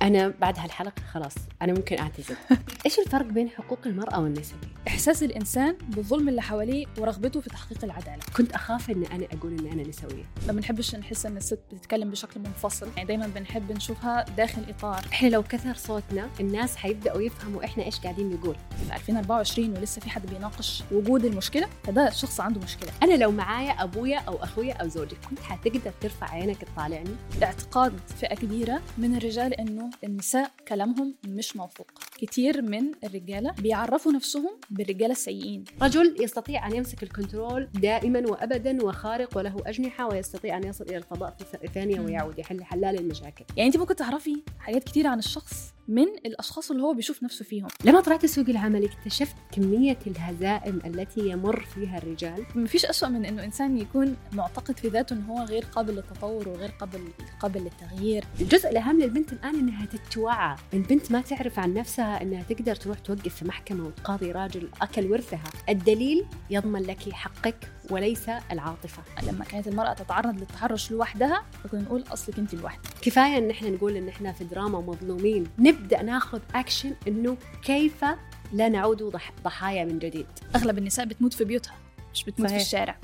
انا بعد هالحلقه خلاص انا ممكن اعتذر ايش الفرق بين حقوق المراه والنسويه احساس الانسان بالظلم اللي حواليه ورغبته في تحقيق العداله كنت اخاف ان انا اقول ان انا نسويه ما بنحبش نحس ان الست بتتكلم بشكل منفصل يعني دايما بنحب نشوفها داخل اطار احنا لو كثر صوتنا الناس حيبداوا يفهموا احنا ايش قاعدين نقول في 2024 ولسه في حد بيناقش وجود المشكله فده الشخص عنده مشكله انا لو معايا ابويا او اخويا او زوجي كنت حتقدر ترفع عينك تطالعني اعتقاد فئه كبيره من الرجال انه النساء كلامهم مش موثوق كتير من الرجاله بيعرفوا نفسهم بالرجاله السيئين رجل يستطيع ان يمسك الكنترول دائما وابدا وخارق وله اجنحه ويستطيع ان يصل الى الفضاء في ثانيه مم. ويعود يحل حلال المشاكل يعني انت ممكن تعرفي حاجات كتير عن الشخص من الاشخاص اللي هو بيشوف نفسه فيهم لما طلعت سوق العمل اكتشفت كميه الهزائم التي يمر فيها الرجال مفيش أسوأ من إنه إنسان يكون معتقد في ذاته إنه هو غير قابل للتطور وغير قابل قابل للتغيير الجزء الاهم للبنت الان انها تتوعى البنت ما تعرف عن نفسها انها تقدر تروح توقف في محكمه وتقاضي راجل اكل ورثها الدليل يضمن لك حقك وليس العاطفه لما كانت المرأة تتعرض للتحرش لوحدها فكنا نقول أصلك أنت لوحدك كفايه ان احنا نقول ان احنا في دراما مظلومين نبدا ناخذ اكشن انه كيف لا نعود ضح- ضحايا من جديد أغلب النساء بتموت في بيوتها مش بتموت صحيح. في الشارع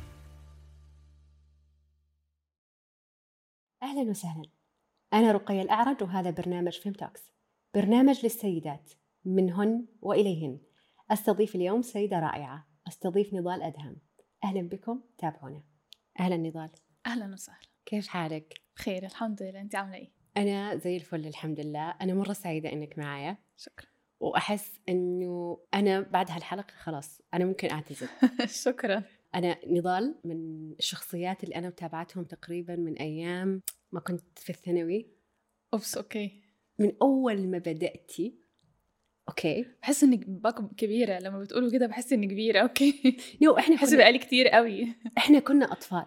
اهلا وسهلا انا رقية الاعرج وهذا برنامج فيم توكس برنامج للسيدات منهن واليهن استضيف اليوم سيده رائعه استضيف نضال ادهم اهلا بكم تابعونا اهلا نضال أهلا وسهلا كيف حالك بخير الحمد لله أنت عاملة إيه؟ انا زي الفل الحمد لله انا مره سعيده انك معايا شكرا واحس انه انا بعد هالحلقه خلاص انا ممكن اعتذر شكرا انا نضال من الشخصيات اللي انا متابعتهم تقريبا من ايام ما كنت في الثانوي أوبس أوكي من اول ما بداتي اوكي بحس إنك بك- كبيرة لما بتقولوا كده بحس إني كبيرة أوكي نو احنا بحس كنا بقالي كتير قوي احنا كنا اطفال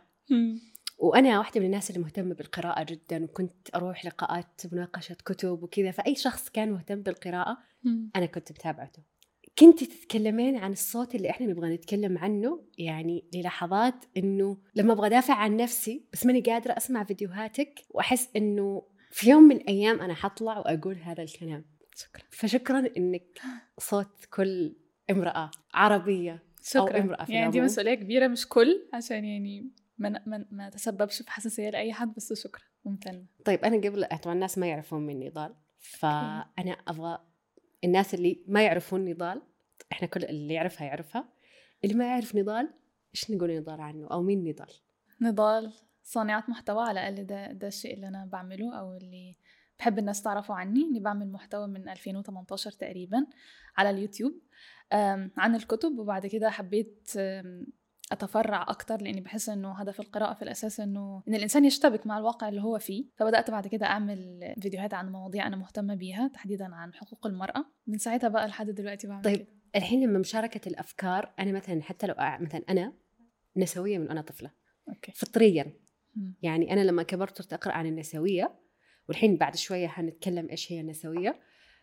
وانا واحده من الناس اللي مهتمه بالقراءه جدا وكنت اروح لقاءات مناقشه كتب وكذا فاي شخص كان مهتم بالقراءه انا كنت متابعته كنت تتكلمين عن الصوت اللي احنا نبغى نتكلم عنه يعني للحظات انه لما ابغى ادافع عن نفسي بس ماني قادره اسمع فيديوهاتك واحس انه في يوم من الايام انا حطلع واقول هذا الكلام شكرا فشكرا انك صوت كل امراه عربيه شكرا امرأة في يعني دي العموم. مسؤولية كبيرة مش كل عشان يعني ما ما ما تسببش في حساسية لأي حد بس شكرا ممتنة طيب انا قبل طبعا الناس ما يعرفون من نضال فانا ابغى الناس اللي ما يعرفون نضال احنا كل اللي يعرفها يعرفها اللي ما يعرف نضال ايش نقول نضال عنه او مين نضال نضال صانعة محتوى على الأقل ده ده الشيء اللي أنا بعمله أو اللي بحب الناس تعرفوا عني إني بعمل محتوى من 2018 تقريبا على اليوتيوب أم، عن الكتب وبعد كده حبيت أم، أتفرع أكتر لأني بحس إنه هدف القراءة في الأساس إنه إن الإنسان يشتبك مع الواقع اللي هو فيه فبدأت بعد كده أعمل فيديوهات عن مواضيع أنا مهتمة بيها تحديدا عن حقوق المرأة من ساعتها بقى لحد دلوقتي بعمل طيب. كده الحين لما مشاركه الافكار انا مثلا حتى لو أع- مثلا انا نسويه من وانا طفله أوكي فطريا مم. يعني انا لما كبرت صرت اقرا عن النسويه والحين بعد شويه حنتكلم ايش هي النسويه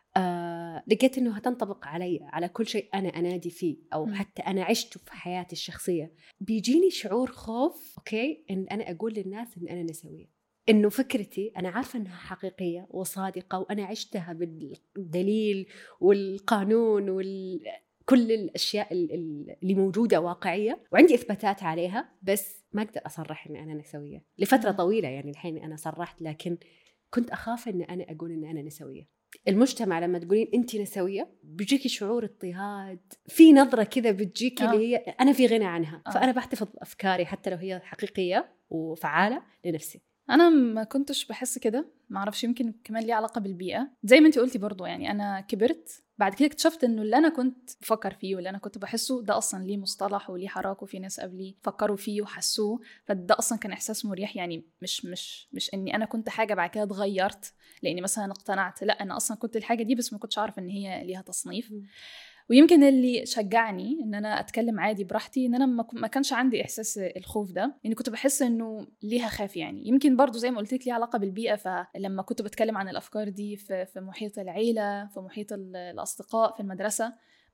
آه لقيت انه هتنطبق علي على كل شيء انا انادي فيه او مم. حتى انا عشته في حياتي الشخصيه بيجيني شعور خوف اوكي ان انا اقول للناس ان انا نسويه انه فكرتي انا عارفه انها حقيقيه وصادقه وانا عشتها بالدليل والقانون وال كل الاشياء ال- ال- اللي موجوده واقعيه وعندي اثباتات عليها بس ما اقدر اصرح ان انا نسويه لفتره مم. طويله يعني الحين انا صرحت لكن كنت اخاف ان انا اقول ان انا نسويه المجتمع لما تقولين انت نسويه بيجيكي شعور اضطهاد في نظره كذا بتجيكي آه. اللي هي انا في غنى عنها آه. فانا بحتفظ بافكاري حتى لو هي حقيقيه وفعاله لنفسي انا ما كنتش بحس كده ما اعرفش يمكن كمان ليه علاقه بالبيئه زي ما انت قلتي برضو يعني انا كبرت بعد كده اكتشفت انه اللي انا كنت بفكر فيه واللي انا كنت بحسه ده اصلا ليه مصطلح وليه حراك وفي ناس قبلي فكروا فيه وحسوه فده اصلا كان احساس مريح يعني مش مش مش اني انا كنت حاجه بعد كده اتغيرت لاني مثلا اقتنعت لا انا اصلا كنت الحاجه دي بس ما كنتش عارفه ان هي ليها تصنيف مم. ويمكن اللي شجعني ان انا اتكلم عادي براحتي ان انا ما ك- ما كانش عندي احساس الخوف ده يعني كنت بحس انه ليها خاف يعني يمكن برضو زي ما قلت لك ليها علاقه بالبيئه فلما كنت بتكلم عن الافكار دي في في محيط العيله في محيط ال- الاصدقاء في المدرسه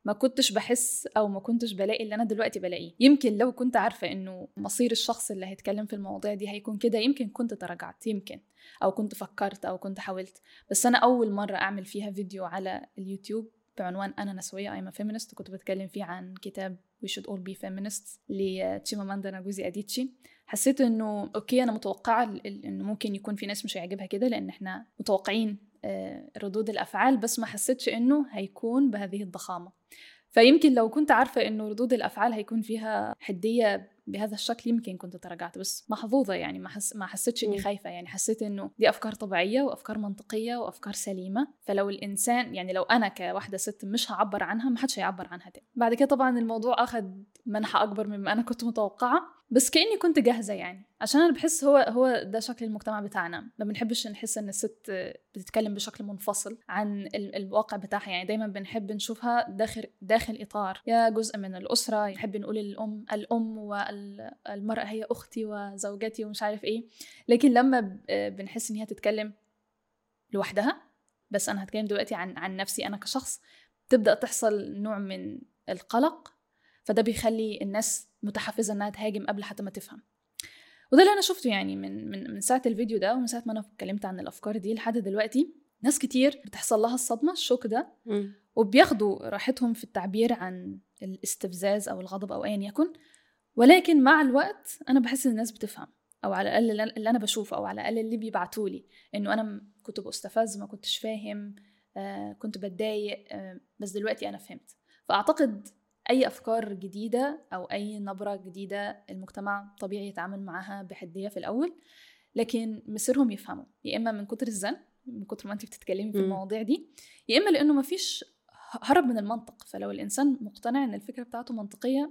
ما كنتش بحس او ما كنتش بلاقي اللي انا دلوقتي بلاقيه يمكن لو كنت عارفه انه مصير الشخص اللي هيتكلم في المواضيع دي هيكون كده يمكن كنت تراجعت يمكن او كنت فكرت او كنت حاولت بس انا اول مره اعمل فيها فيديو على اليوتيوب بعنوان انا نسويه ايما فيمينست وكنت بتكلم فيه عن كتاب We Should All Be Feminists لتشيماماندا ناغوزي اديتشي حسيت انه اوكي انا متوقعه انه ممكن يكون في ناس مش هيعجبها كده لان احنا متوقعين آه، ردود الافعال بس ما حسيتش انه هيكون بهذه الضخامه فيمكن لو كنت عارفه انه ردود الافعال هيكون فيها حديه بهذا الشكل يمكن كنت تراجعت بس محظوظه يعني ما حس ما حسيتش اني خايفه يعني حسيت انه دي افكار طبيعيه وافكار منطقيه وافكار سليمه فلو الانسان يعني لو انا كواحده ست مش هعبر عنها ما حدش هيعبر عنها تاني بعد كده طبعا الموضوع اخذ منحى اكبر مما انا كنت متوقعه بس كاني كنت جاهزه يعني عشان انا بحس هو هو ده شكل المجتمع بتاعنا ما بنحبش نحس ان الست بتتكلم بشكل منفصل عن الواقع بتاعها يعني دايما بنحب نشوفها داخل داخل اطار يا جزء من الاسره نحب نقول الام الام والمراه هي اختي وزوجتي ومش عارف ايه لكن لما بنحس ان هي تتكلم لوحدها بس انا هتكلم دلوقتي عن عن نفسي انا كشخص تبدا تحصل نوع من القلق فده بيخلي الناس متحفزه انها تهاجم قبل حتى ما تفهم وده اللي انا شفته يعني من من من ساعه الفيديو ده ومن ساعه ما انا اتكلمت عن الافكار دي لحد دلوقتي ناس كتير بتحصل لها الصدمه الشوك ده وبياخدوا راحتهم في التعبير عن الاستفزاز او الغضب او ايا يكن ولكن مع الوقت انا بحس ان الناس بتفهم او على الاقل اللي انا بشوفه او على الاقل اللي بيبعتوا لي انه انا كنت بستفز ما كنتش فاهم آه كنت بتضايق آه بس دلوقتي انا فهمت فاعتقد اي افكار جديده او اي نبره جديده المجتمع طبيعي يتعامل معاها بحديه في الاول لكن مصيرهم يفهموا يا اما من كتر الزن من كتر ما انت بتتكلمي في المواضيع دي يا اما لانه ما فيش هرب من المنطق فلو الانسان مقتنع ان الفكره بتاعته منطقيه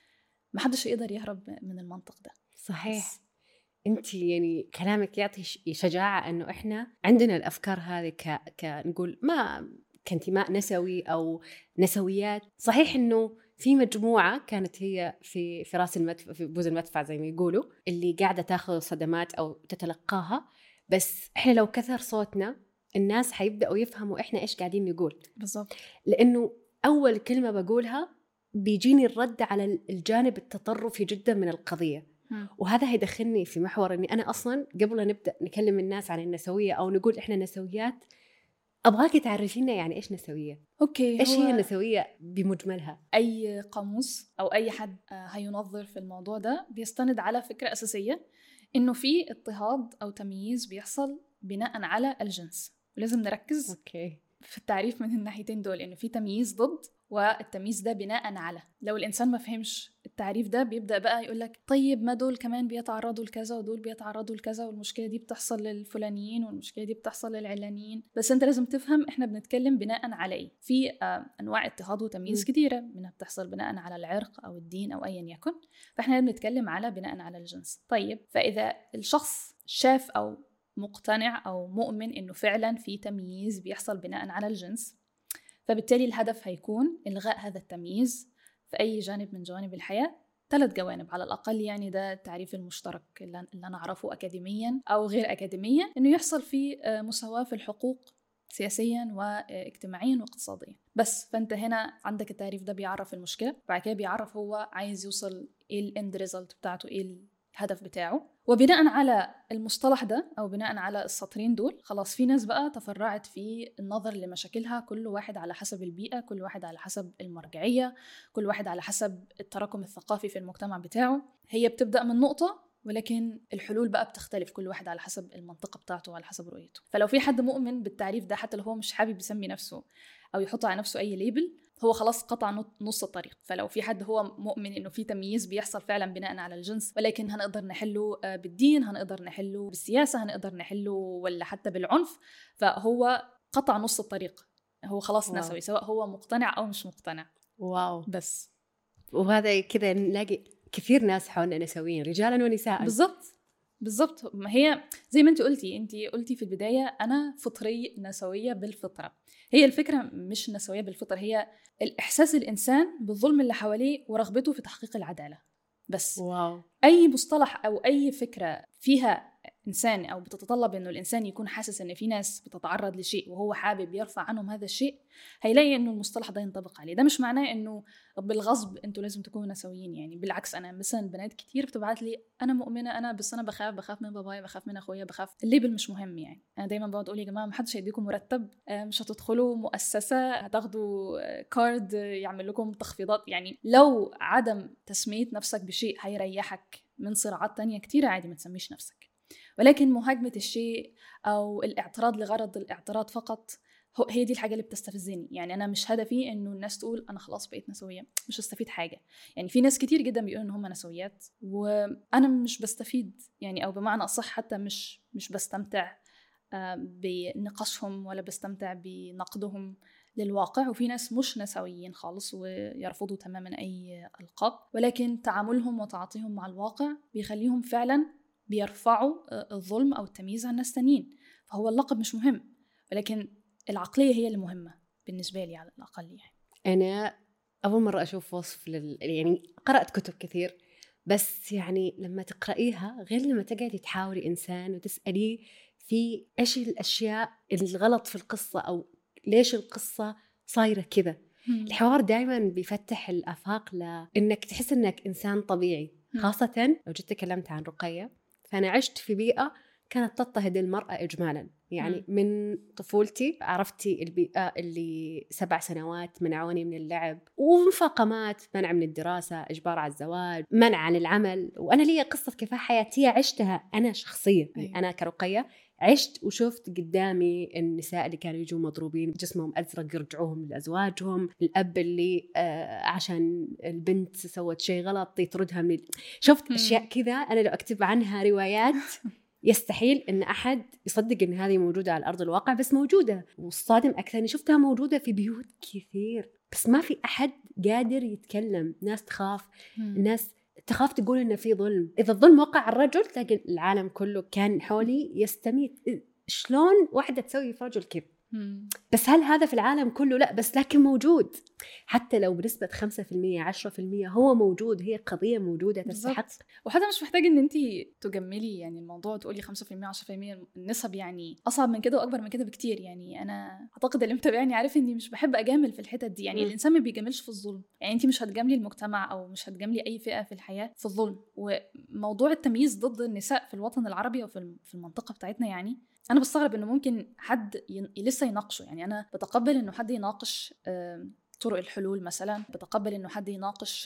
ما حدش يقدر يهرب من المنطق ده صحيح انت يعني كلامك يعطي شجاعه انه احنا عندنا الافكار هذه ك... كنقول ما كانتماء نسوي او نسويات صحيح انه في مجموعة كانت هي في في راس المدفع في بوز المدفع زي ما يقولوا اللي قاعدة تاخذ صدمات أو تتلقاها بس احنا لو كثر صوتنا الناس حيبدأوا يفهموا احنا ايش قاعدين نقول بالضبط لأنه أول كلمة بقولها بيجيني الرد على الجانب التطرفي جدا من القضية وهذا هيدخلني في محور اني انا اصلا قبل لا نبدا نكلم الناس عن النسويه او نقول احنا نسويات ابغاك تعرفي لنا يعني ايش نسويه اوكي ايش هي النسويه بمجملها اي قاموس او اي حد آه، هينظر في الموضوع ده بيستند على فكره اساسيه انه في اضطهاد او تمييز بيحصل بناء على الجنس ولازم نركز اوكي في التعريف من الناحيتين دول انه في تمييز ضد والتمييز ده بناء على لو الانسان ما فهمش التعريف ده بيبدا بقى يقول لك طيب ما دول كمان بيتعرضوا لكذا ودول بيتعرضوا لكذا والمشكله دي بتحصل للفلانيين والمشكله دي بتحصل للعلانيين بس انت لازم تفهم احنا بنتكلم بناء على ايه في آه انواع اضطهاد وتمييز كثيره منها بتحصل بناء على العرق او الدين او ايا يكن فاحنا بنتكلم على بناء على الجنس طيب فاذا الشخص شاف او مقتنع او مؤمن انه فعلا في تمييز بيحصل بناء على الجنس فبالتالي الهدف هيكون إلغاء هذا التمييز في أي جانب من جوانب الحياة ثلاث جوانب على الأقل يعني ده التعريف المشترك اللي أنا أعرفه أكاديميا أو غير أكاديميا إنه يحصل في آه، مساواة في الحقوق سياسيا واجتماعيا واقتصاديا بس فانت هنا عندك التعريف ده بيعرف المشكله بعد كده بيعرف هو عايز يوصل ايه الاند ريزلت بتاعته ايه الهدف بتاعه وبناء على المصطلح ده او بناء على السطرين دول خلاص في ناس بقى تفرعت في النظر لمشاكلها كل واحد على حسب البيئه كل واحد على حسب المرجعيه كل واحد على حسب التراكم الثقافي في المجتمع بتاعه هي بتبدا من نقطه ولكن الحلول بقى بتختلف كل واحد على حسب المنطقه بتاعته وعلى حسب رؤيته فلو في حد مؤمن بالتعريف ده حتى لو هو مش حابب يسمي نفسه او يحط على نفسه اي ليبل هو خلاص قطع نص الطريق فلو في حد هو مؤمن انه في تمييز بيحصل فعلا بناء على الجنس ولكن هنقدر نحله آه، بالدين هنقدر نحله بالسياسه هنقدر نحله ولا حتى بالعنف فهو قطع نص الطريق هو خلاص واو. نسوي سواء هو مقتنع او مش مقتنع واو بس وهذا كذا نلاقي كثير ناس حولنا نسويين رجالا ونساء بالضبط بالضبط ما هي زي ما انت قلتي انت قلتي في البدايه انا فطري نسويه بالفطره هي الفكره مش النسويه بالفطره هي الاحساس الانسان بالظلم اللي حواليه ورغبته في تحقيق العداله بس واو. اي مصطلح او اي فكره فيها انسان او بتتطلب انه الانسان يكون حاسس ان في ناس بتتعرض لشيء وهو حابب يرفع عنهم هذا الشيء هيلاقي انه المصطلح ده ينطبق عليه ده مش معناه انه بالغصب انتوا لازم تكونوا نسويين يعني بالعكس انا مثلا بنات كتير بتبعت لي انا مؤمنه انا بس انا بخاف بخاف من بابايا بخاف من اخويا بخاف الليبل مش مهم يعني انا دايما بقعد اقول يا جماعه ما حدش هيديكم مرتب آه، مش هتدخلوا مؤسسه هتاخدوا كارد يعمل لكم تخفيضات يعني لو عدم تسميه نفسك بشيء هيريحك من صراعات تانية كتير عادي ما تسميش نفسك ولكن مهاجمة الشيء أو الاعتراض لغرض الاعتراض فقط هي دي الحاجه اللي بتستفزني يعني انا مش هدفي انه الناس تقول انا خلاص بقيت نسويه مش هستفيد حاجه يعني في ناس كتير جدا بيقولوا ان هم نسويات وانا مش بستفيد يعني او بمعنى اصح حتى مش مش بستمتع آه، بنقاشهم ولا بستمتع بنقدهم للواقع وفي ناس مش نسويين خالص ويرفضوا تماما اي القاب ولكن تعاملهم وتعاطيهم مع الواقع بيخليهم فعلا بيرفعوا آه، الظلم او التمييز عن ناس تانيين فهو اللقب مش مهم ولكن العقليه هي المهمه بالنسبه لي على الاقل يعني انا اول مره اشوف وصف لل... يعني قرات كتب كثير بس يعني لما تقرايها غير لما تقعدي تحاوري انسان وتساليه في ايش الاشياء الغلط في القصه او ليش القصه صايره كذا الحوار دائما بيفتح الافاق لانك تحس انك انسان طبيعي خاصه لو جيت تكلمت عن رقيه فانا عشت في بيئه كانت تضطهد المرأة إجمالا يعني م. من طفولتي عرفتي البيئة اللي سبع سنوات منعوني من اللعب ومفاقمات منع من الدراسة إجبار على الزواج منع عن العمل وأنا لي قصة كفاح حياتية عشتها أنا شخصيا يعني أيوة. أنا كرقية عشت وشفت قدامي النساء اللي كانوا يجوا مضروبين جسمهم ازرق يرجعوهم لازواجهم، الاب اللي آه عشان البنت سوت شيء غلط يطردها من شفت اشياء كذا انا لو اكتب عنها روايات يستحيل ان احد يصدق ان هذه موجوده على ارض الواقع بس موجوده والصادم اكثر اني شفتها موجوده في بيوت كثير بس ما في احد قادر يتكلم ناس تخاف الناس تخاف تقول انه في ظلم اذا الظلم وقع على الرجل تلاقي العالم كله كان حولي يستميت شلون واحده تسوي في رجل كذا بس هل هذا في العالم كله لا بس لكن موجود حتى لو بنسبة 5% 10% هو موجود هي قضية موجودة تستحق وحتى مش محتاج ان انت تجملي يعني الموضوع تقولي 5% 10% النسب يعني اصعب من كده واكبر من كده بكتير يعني انا اعتقد اللي متابعني عارف اني مش بحب اجامل في الحتت دي يعني م. الانسان ما بيجاملش في الظلم يعني انت مش هتجاملي المجتمع او مش هتجاملي اي فئة في الحياة في الظلم وموضوع التمييز ضد النساء في الوطن العربي وفي المنطقة بتاعتنا يعني انا بستغرب انه ممكن حد ين... لسه يناقشه يعني انا بتقبل انه حد يناقش طرق الحلول مثلا بتقبل انه حد يناقش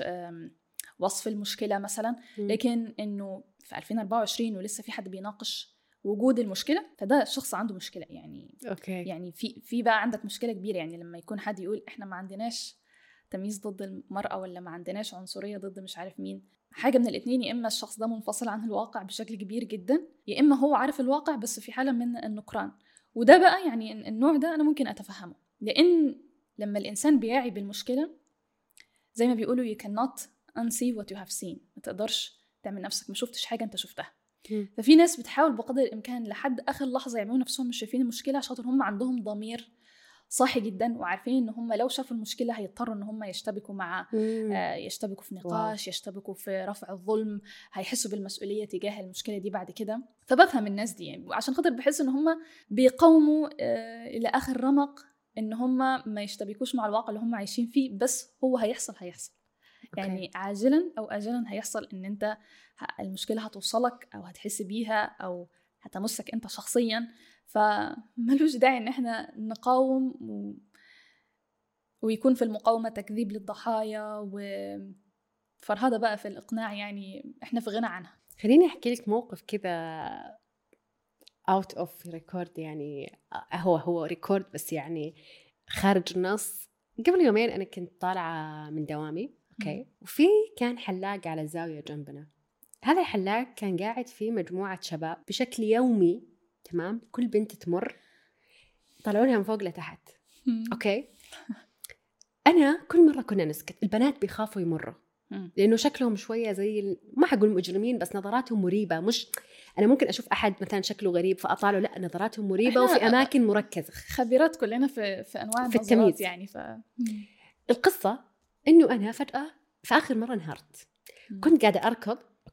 وصف المشكله مثلا لكن انه في 2024 ولسه في حد بيناقش وجود المشكله فده شخص عنده مشكله يعني اوكي يعني في في بقى عندك مشكله كبيره يعني لما يكون حد يقول احنا ما عندناش تمييز ضد المراه ولا ما عندناش عنصريه ضد مش عارف مين حاجه من الاثنين يا اما الشخص ده منفصل عن الواقع بشكل كبير جدا يا اما هو عارف الواقع بس في حاله من النقران وده بقى يعني النوع ده انا ممكن اتفهمه لان لما الانسان بيعي بالمشكله زي ما بيقولوا you cannot unsee what you have seen ما تقدرش تعمل نفسك ما شفتش حاجه انت شفتها ففي ناس بتحاول بقدر الامكان لحد اخر لحظه يعملوا نفسهم مش شايفين المشكله عشان هم عندهم ضمير صاحي جدا وعارفين ان هم لو شافوا المشكله هيضطروا ان هم يشتبكوا مع آه يشتبكوا في نقاش يشتبكوا في رفع الظلم هيحسوا بالمسؤوليه تجاه المشكله دي بعد كده فبفهم الناس دي يعني عشان خاطر بحس ان هم بيقاوموا آه الى اخر رمق ان هم ما يشتبكوش مع الواقع اللي هم عايشين فيه بس هو هيحصل هيحصل أوكي. يعني عاجلا او اجلا هيحصل ان انت المشكله هتوصلك او هتحس بيها او هتمسك انت شخصيا فملوش داعي ان احنا نقاوم و... ويكون في المقاومه تكذيب للضحايا وفرهده بقى في الاقناع يعني احنا في غنى عنها خليني احكي لك موقف كذا اوت اوف ريكورد يعني هو هو ريكورد بس يعني خارج النص قبل يومين انا كنت طالعه من دوامي اوكي وفي كان حلاق على الزاويه جنبنا هذا الحلاق كان قاعد في مجموعه شباب بشكل يومي تمام كل بنت تمر طلعونها من فوق لتحت اوكي انا كل مره كنا نسكت البنات بيخافوا يمروا لانه شكلهم شويه زي ما حقول مجرمين بس نظراتهم مريبه مش انا ممكن اشوف احد مثلا شكله غريب فاطاله لا نظراتهم مريبه وفي اماكن مركزه خبيرات كلنا في في انواع في التمييز يعني ف القصه انه انا فجاه في اخر مره انهارت كنت قاعده اركض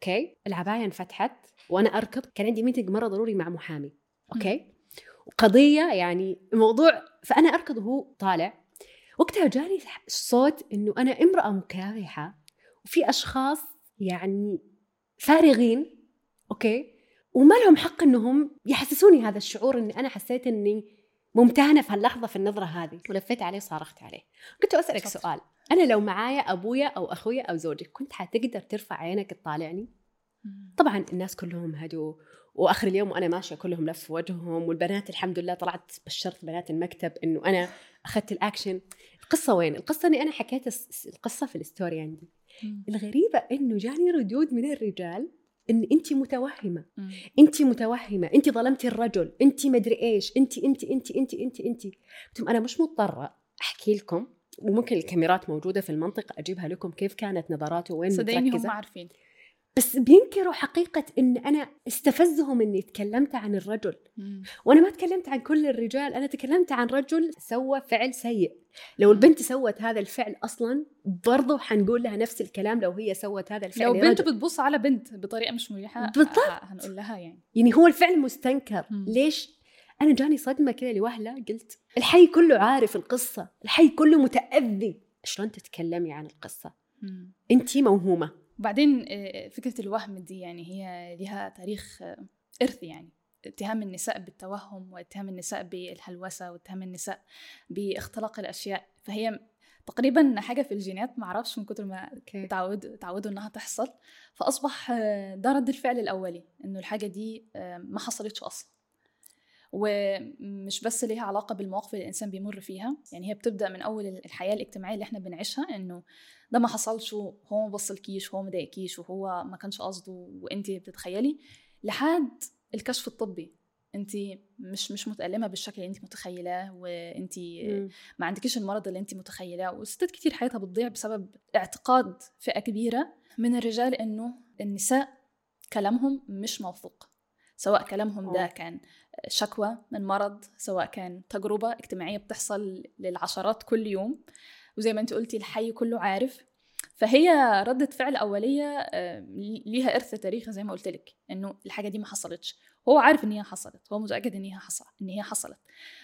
اوكي العبايه انفتحت وانا اركض كان عندي ميتنج مره ضروري مع محامي اوكي وقضيه يعني موضوع فانا اركض وهو طالع وقتها جاني صوت انه انا امراه مكافحه وفي اشخاص يعني فارغين اوكي وما لهم حق انهم يحسسوني هذا الشعور اني انا حسيت اني ممتهنه في هاللحظه في النظره هذه ولفيت عليه صارخت عليه قلت اسالك سؤال انا لو معايا ابويا او اخويا او زوجي كنت حتقدر ترفع عينك تطالعني طبعا الناس كلهم هدوا واخر اليوم وانا ماشيه كلهم لف وجههم والبنات الحمد لله طلعت بشرت بنات المكتب انه انا اخذت الاكشن القصه وين القصه اني انا حكيت القصه في الستوري عندي الغريبه انه جاني ردود من الرجال ان انت متوهمه انت متوهمه انت ظلمتي الرجل انت مدري ايش انت انت انت انت انت انت قلت انا مش مضطره احكي لكم وممكن الكاميرات موجوده في المنطقه اجيبها لكم كيف كانت نظراته وين صدقيني هم عارفين بس بينكروا حقيقة إن أنا استفزهم إني تكلمت عن الرجل مم. وأنا ما تكلمت عن كل الرجال أنا تكلمت عن رجل سوى فعل سيء لو البنت سوت هذا الفعل أصلا برضو حنقول لها نفس الكلام لو هي سوت هذا الفعل لو بنت بتبص على بنت بطريقة مش مريحة بالضبط هنقول لها يعني يعني هو الفعل مستنكر مم. ليش أنا جاني صدمة كذا لوهلة قلت الحي كله عارف القصة الحي كله متأذي شلون تتكلمي عن القصة أنت موهومة وبعدين آه، فكرة الوهم دي يعني هي لها تاريخ آه، إرث يعني اتهام النساء بالتوهم واتهام النساء بالهلوسة واتهام النساء باختلاق الأشياء فهي تقريبا حاجة في الجينات معرفش من كتر ما تعود تعودوا إنها تحصل فأصبح آه، ده رد الفعل الأولي إنه الحاجة دي ما حصلتش أصلا ومش بس ليها علاقة بالمواقف اللي الإنسان بيمر فيها يعني هي بتبدأ من أول الحياة الاجتماعية اللي احنا بنعيشها إنه ده ما حصلش وهو ما بصلكيش وهو ما ضايقكيش وهو ما كانش قصده وانت بتتخيلي لحد الكشف الطبي انت مش مش متألمة بالشكل اللي انت متخيلاه وانت ما عندكيش المرض اللي انت متخيلاه وستات كتير حياتها بتضيع بسبب اعتقاد فئة كبيرة من الرجال انه النساء كلامهم مش موثوق سواء كلامهم ده كان شكوى من مرض سواء كان تجربة اجتماعية بتحصل للعشرات كل يوم وزي ما انت قلتي الحي كله عارف فهي ردة فعل أولية ليها إرث تاريخي زي ما قلت لك إنه الحاجة دي ما حصلتش هو عارف إن هي حصلت هو متأكد إن هي حصل إن هي حصلت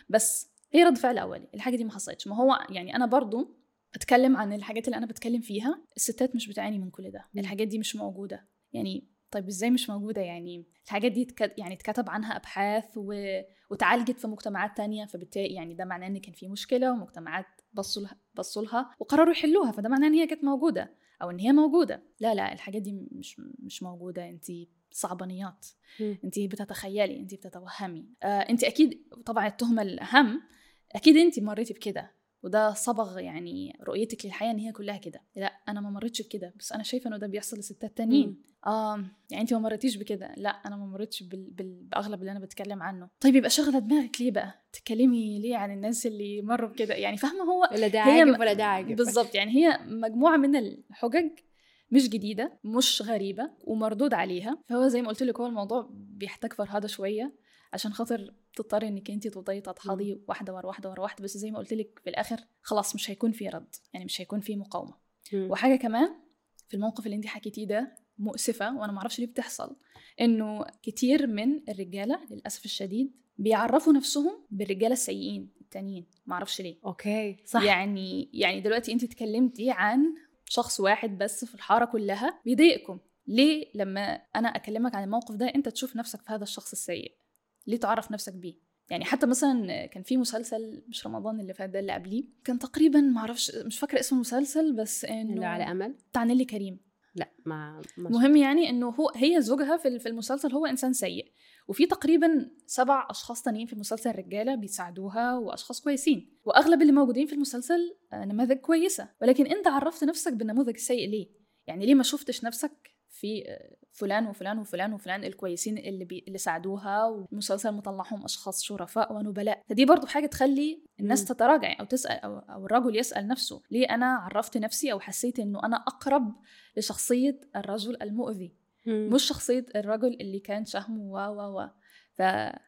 بس هي رد فعل أولي الحاجة دي ما حصلتش ما هو يعني أنا برضو أتكلم عن الحاجات اللي أنا بتكلم فيها الستات مش بتعاني من كل ده الحاجات دي مش موجودة يعني طيب ازاي مش موجوده يعني الحاجات دي يعني اتكتب عنها ابحاث و... وتعالجت في مجتمعات تانية فبالتالي يعني ده معناه ان كان في مشكله ومجتمعات بصوا لها بصوا لها وقرروا يحلوها فده معناه ان هي كانت موجوده او ان هي موجوده لا لا الحاجات دي مش مش موجوده انت صعبانيات انت بتتخيلي انت بتتوهمي آه انت اكيد طبعا التهمه الاهم اكيد انت مريتي بكده وده صبغ يعني رؤيتك للحياه ان هي كلها كده لا انا ما مريتش بكده بس انا شايفه انه ده بيحصل لستات تانيين اه يعني انت ما مريتيش بكده لا انا ما مريتش بال... بال... باغلب اللي انا بتكلم عنه طيب يبقى شغله دماغك ليه بقى تتكلمي ليه عن الناس اللي مروا بكده يعني فاهمه هو ولا ده عاجب ولا ده عاجب بالظبط يعني هي مجموعه من الحجج مش جديده مش غريبه ومردود عليها فهو زي ما قلت لك هو الموضوع بيحتاج فرهده شويه عشان خاطر تضطري انك انت تفضلي تدحضي واحده ورا واحده ورا واحده بس زي ما قلت لك في الاخر خلاص مش هيكون في رد يعني مش هيكون في مقاومه م. وحاجه كمان في الموقف اللي انت حكيتيه ده مؤسفه وانا ما اعرفش ليه بتحصل انه كتير من الرجاله للاسف الشديد بيعرفوا نفسهم بالرجاله السيئين التانيين ما اعرفش ليه اوكي صح يعني يعني دلوقتي انت اتكلمتي عن شخص واحد بس في الحاره كلها بيضايقكم ليه لما انا اكلمك عن الموقف ده انت تشوف نفسك في هذا الشخص السيء ليه تعرف نفسك بيه يعني حتى مثلا كان في مسلسل مش رمضان اللي فات ده اللي قبليه كان تقريبا ما اعرفش مش فاكره اسم المسلسل بس انه اللي على امل بتاع نيلي كريم لا ما مهم يعني انه هو هي زوجها في في المسلسل هو انسان سيء وفي تقريبا سبع اشخاص تانيين في المسلسل رجاله بيساعدوها واشخاص كويسين واغلب اللي موجودين في المسلسل نماذج كويسه ولكن انت عرفت نفسك بالنموذج السيء ليه يعني ليه ما شفتش نفسك في فلان وفلان وفلان وفلان الكويسين اللي بي... اللي ساعدوها والمسلسل مطلعهم اشخاص شرفاء ونبلاء فدي برضو حاجه تخلي الناس تتراجع او تسال او, أو الرجل يسال نفسه ليه انا عرفت نفسي او حسيت انه انا اقرب لشخصيه الرجل المؤذي مم. مش شخصيه الرجل اللي كان شهم و و و ف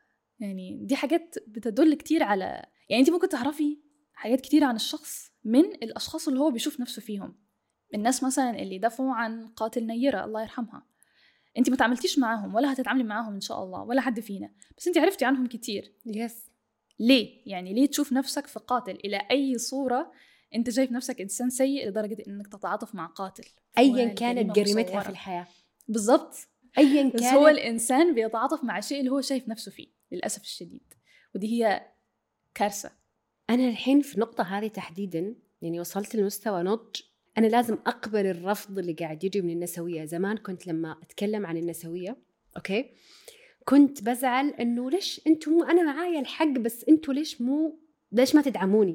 يعني دي حاجات بتدل كتير على يعني انت ممكن تعرفي حاجات كتير عن الشخص من الاشخاص اللي هو بيشوف نفسه فيهم الناس مثلا اللي دافعوا عن قاتل نيرة الله يرحمها انت ما تعاملتيش معاهم ولا هتتعاملي معاهم ان شاء الله ولا حد فينا بس انت عرفتي عنهم كتير يس ليه يعني ليه تشوف نفسك في قاتل الى اي صوره انت شايف نفسك انسان سيء لدرجه انك تتعاطف مع قاتل ايا كانت جريمتها في الحياه بالضبط ايا كان هو الانسان بيتعاطف مع الشيء اللي هو شايف نفسه فيه للاسف الشديد ودي هي كارثه انا الحين في النقطه هذه تحديدا يعني وصلت لمستوى نضج انا لازم اقبل الرفض اللي قاعد يجي من النسويه زمان كنت لما اتكلم عن النسويه اوكي كنت بزعل انه ليش انتم انا معايا الحق بس انتم ليش مو ليش ما تدعموني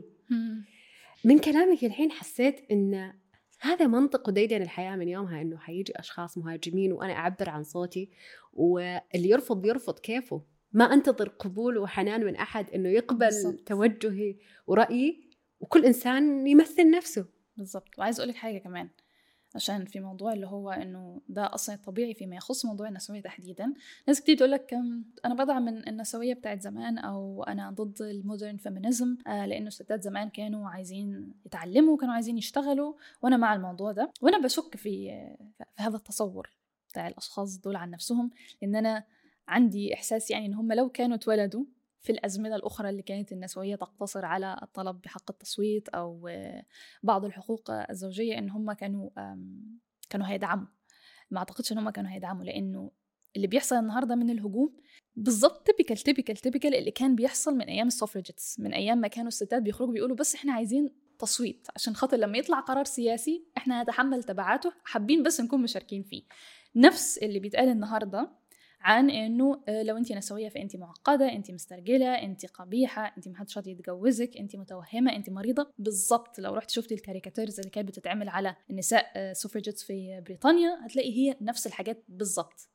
من كلامك الحين حسيت ان هذا منطق وديدن الحياة من يومها إنه حيجي أشخاص مهاجمين وأنا أعبر عن صوتي واللي يرفض يرفض كيفه ما أنتظر قبول وحنان من أحد إنه يقبل بالزبط. توجهي ورأيي وكل إنسان يمثل نفسه بالضبط وعايز أقول لك حاجة كمان عشان في موضوع اللي هو انه ده اصلا طبيعي فيما يخص موضوع النسويه تحديدا ناس كتير تقول لك انا بدعم من النسويه بتاعت زمان او انا ضد المودرن فيمينيزم آه لانه الستات زمان كانوا عايزين يتعلموا وكانوا عايزين يشتغلوا وانا مع الموضوع ده وانا بشك في في هذا التصور بتاع الاشخاص دول عن نفسهم لان انا عندي احساس يعني ان هم لو كانوا اتولدوا في الأزمنة الأخرى اللي كانت النسوية تقتصر على الطلب بحق التصويت أو بعض الحقوق الزوجية إن هم كانوا كانوا هيدعموا ما أعتقدش إن هم كانوا هيدعموا لأنه اللي بيحصل النهارده من الهجوم بالظبط تيبيكال تيبيكال تيبيكال اللي كان بيحصل من ايام السوفرجيتس من ايام ما كانوا الستات بيخرجوا بيقولوا بس احنا عايزين تصويت عشان خاطر لما يطلع قرار سياسي احنا هنتحمل تبعاته حابين بس نكون مشاركين فيه نفس اللي بيتقال النهارده عن انه آه، لو انت نسويه فانت معقده انت مسترجله انت قبيحه انت ما حدش راضي يتجوزك انت متوهمه انت مريضه بالظبط لو رحت شفتي الكاريكاتيرز اللي كانت بتتعمل على النساء سوفرجيتس آه، في بريطانيا هتلاقي هي نفس الحاجات بالظبط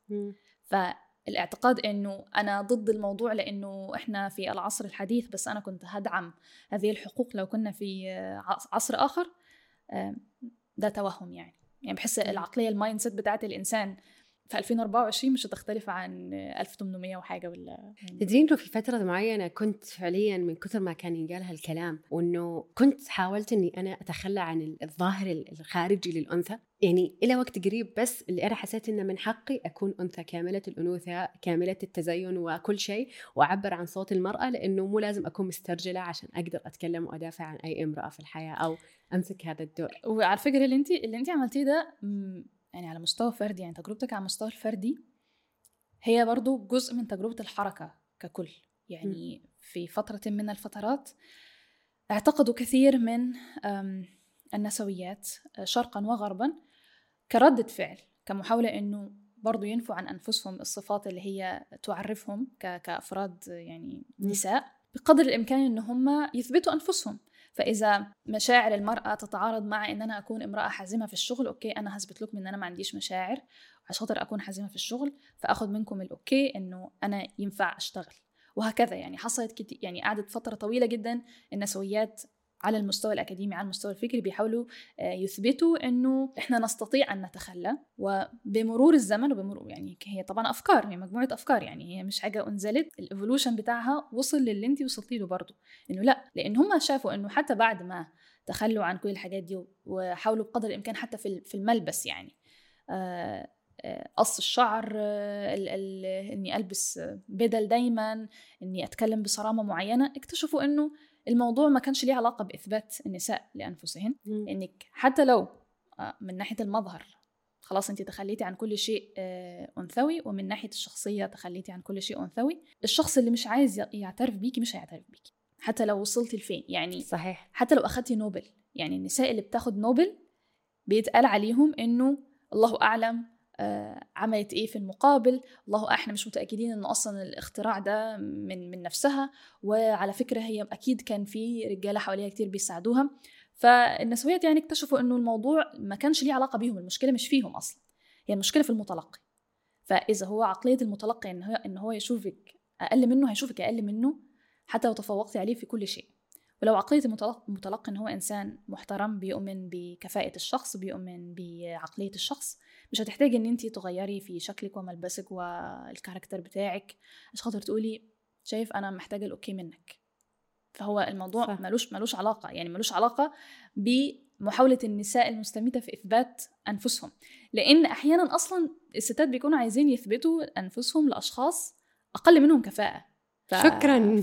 فالاعتقاد انه انا ضد الموضوع لانه احنا في العصر الحديث بس انا كنت هدعم هذه الحقوق لو كنا في آه، عصر اخر ده توهم يعني يعني بحس العقليه المايند سيت بتاعت الانسان في 2024 مش هتختلف عن 1800 وحاجه ولا تدرين انه في فتره معينه كنت فعليا من كثر ما كان ينقال هالكلام وانه كنت حاولت اني انا اتخلى عن الظاهر الخارجي للانثى يعني الى وقت قريب بس اللي انا حسيت انه من حقي اكون انثى كامله الانوثه كامله التزين وكل شيء واعبر عن صوت المراه لانه مو لازم اكون مسترجله عشان اقدر اتكلم وادافع عن اي امراه في الحياه او امسك هذا الدور وعلى فكره اللي انت اللي انت عملتيه ده يعني على مستوى فردي يعني تجربتك على المستوى الفردي هي برضو جزء من تجربة الحركة ككل يعني في فترة من الفترات اعتقدوا كثير من النسويات شرقا وغربا كردة فعل كمحاولة انه برضو ينفوا عن انفسهم الصفات اللي هي تعرفهم كافراد يعني نساء بقدر الامكان ان هم يثبتوا انفسهم فاذا مشاعر المراه تتعارض مع ان انا اكون امراه حازمه في الشغل اوكي انا هثبت لكم ان انا ما عنديش مشاعر عشان خاطر اكون حازمه في الشغل فاخذ منكم الاوكي انه انا ينفع اشتغل وهكذا يعني حصلت كتير يعني قعدت فتره طويله جدا النسويات على المستوى الأكاديمي على المستوى الفكري بيحاولوا آه، يثبتوا إنه إحنا نستطيع أن نتخلى وبمرور الزمن وبمرور يعني هي طبعا أفكار هي مجموعة أفكار يعني هي مش حاجة أنزلت الإيفولوشن بتاعها وصل للي أنت وصلتي له برضه إنه لا لأن هم شافوا إنه حتى بعد ما تخلوا عن كل الحاجات دي وحاولوا بقدر الإمكان حتى في الملبس يعني آه، آه، قص الشعر ال ال اني البس بدل دايما اني اتكلم بصرامه معينه اكتشفوا انه الموضوع ما كانش ليه علاقة بإثبات النساء لأنفسهن إنك حتى لو آه، من ناحية المظهر خلاص انت تخليتي عن كل شيء آه، انثوي ومن ناحيه الشخصيه تخليتي عن كل شيء انثوي الشخص اللي مش عايز يعترف بيكي مش هيعترف بيكي حتى لو وصلتي لفين يعني صحيح حتى لو اخذتي نوبل يعني النساء اللي بتاخد نوبل بيتقال عليهم انه الله اعلم آه، عملت ايه في المقابل الله احنا مش متاكدين انه اصلا الاختراع ده من من نفسها وعلى فكره هي اكيد كان في رجاله حواليها كتير بيساعدوها فالنسويات يعني اكتشفوا انه الموضوع ما كانش ليه علاقه بيهم المشكله مش فيهم اصلا هي المشكله في المتلقي فاذا هو عقليه المتلقي ان هو ان هو يشوفك اقل منه هيشوفك اقل منه حتى لو تفوقتي عليه في كل شيء ولو عقلية المتلقي إن هو إنسان محترم بيؤمن بكفاءة الشخص بيؤمن بعقلية الشخص مش هتحتاجي ان انت تغيري في شكلك وملبسك والكاركتر بتاعك عشان خاطر تقولي شايف انا محتاجه الاوكي منك فهو الموضوع صح. ملوش ملوش علاقه يعني ملوش علاقه محاولة النساء المستميتة في إثبات أنفسهم لأن أحيانا أصلا الستات بيكونوا عايزين يثبتوا أنفسهم لأشخاص أقل منهم كفاءة ف... شكرا ف...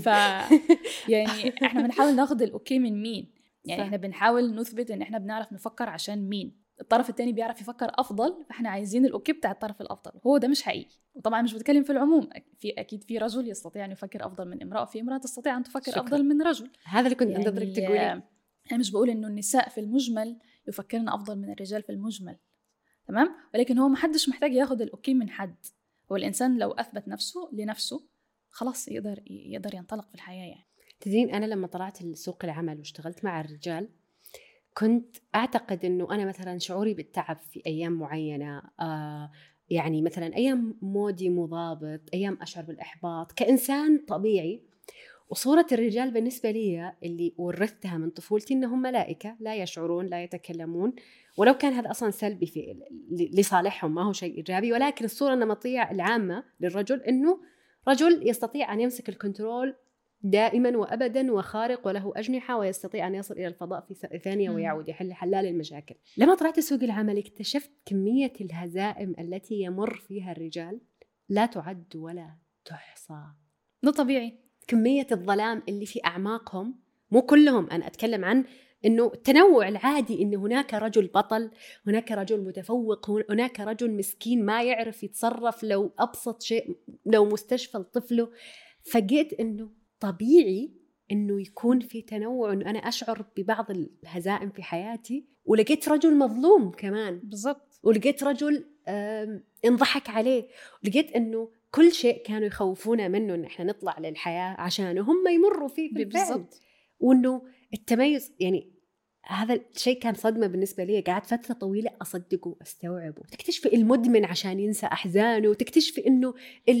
يعني احنا بنحاول ناخد الأوكي من مين يعني احنا بنحاول نثبت ان احنا بنعرف نفكر عشان مين الطرف الثاني بيعرف يفكر افضل فاحنا عايزين الاوكي بتاع الطرف الافضل هو ده مش حقيقي وطبعا مش بتكلم في العموم في اكيد في رجل يستطيع ان يفكر افضل من امراه في امراه تستطيع ان تفكر شكرا. افضل من رجل هذا اللي كنت يعني انتظرك تقولي انا مش بقول انه النساء في المجمل يفكرن افضل من الرجال في المجمل تمام ولكن هو ما حدش محتاج ياخذ الاوكي من حد هو الانسان لو اثبت نفسه لنفسه خلاص يقدر يقدر ينطلق في الحياه يعني تدرين انا لما طلعت لسوق العمل واشتغلت مع الرجال كنت اعتقد انه انا مثلا شعوري بالتعب في ايام معينه آه يعني مثلا ايام مودي مضابط ايام اشعر بالاحباط كانسان طبيعي وصورة الرجال بالنسبة لي اللي ورثتها من طفولتي انهم ملائكة لا يشعرون لا يتكلمون ولو كان هذا اصلا سلبي في لصالحهم ما هو شيء ايجابي ولكن الصورة النمطية العامة للرجل انه رجل يستطيع ان يمسك الكنترول دائما وابدا وخارق وله اجنحه ويستطيع ان يصل الى الفضاء في ثانيه ويعود يحل حلال المشاكل. لما طلعت سوق العمل اكتشفت كميه الهزائم التي يمر فيها الرجال لا تعد ولا تحصى. ده طبيعي. كميه الظلام اللي في اعماقهم مو كلهم انا اتكلم عن انه التنوع العادي ان هناك رجل بطل، هناك رجل متفوق، هناك رجل مسكين ما يعرف يتصرف لو ابسط شيء لو مستشفى لطفله، فجيت انه طبيعي انه يكون في تنوع انه انا اشعر ببعض الهزائم في حياتي ولقيت رجل مظلوم كمان بالضبط ولقيت رجل انضحك عليه ولقيت انه كل شيء كانوا يخوفونا منه ان احنا نطلع للحياه عشانه هم يمروا فيه بالضبط وانه التميز يعني هذا الشيء كان صدمه بالنسبه لي قعدت فتره طويله اصدقه واستوعبه تكتشفي المدمن عشان ينسى احزانه وتكتشفي انه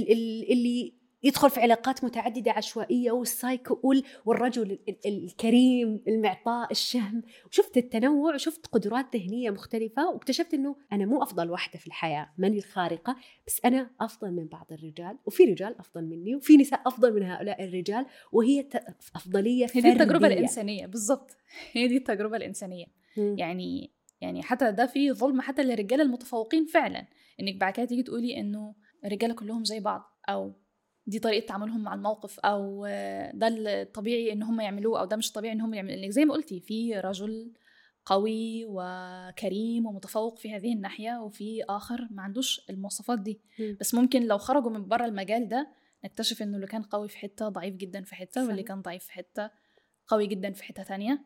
اللي يدخل في علاقات متعددة عشوائية والسايكو والرجل الكريم المعطاء الشهم وشفت التنوع وشفت قدرات ذهنية مختلفة واكتشفت أنه أنا مو أفضل واحدة في الحياة ماني الخارقة بس أنا أفضل من بعض الرجال وفي رجال أفضل مني وفي نساء أفضل من هؤلاء الرجال وهي أفضلية فردية هي دي التجربة الإنسانية بالضبط هي دي التجربة الإنسانية م. يعني يعني حتى ده في ظلم حتى للرجال المتفوقين فعلا انك بعد كده تيجي تقولي انه الرجاله كلهم زي بعض او دي طريقه تعاملهم مع الموقف او ده الطبيعي ان هم يعملوه او ده مش طبيعي ان هم يعملوه زي ما قلتي في رجل قوي وكريم ومتفوق في هذه الناحيه وفي اخر ما عندوش المواصفات دي م. بس ممكن لو خرجوا من بره المجال ده نكتشف انه اللي كان قوي في حته ضعيف جدا في حته واللي كان ضعيف في حته قوي جدا في حته ثانيه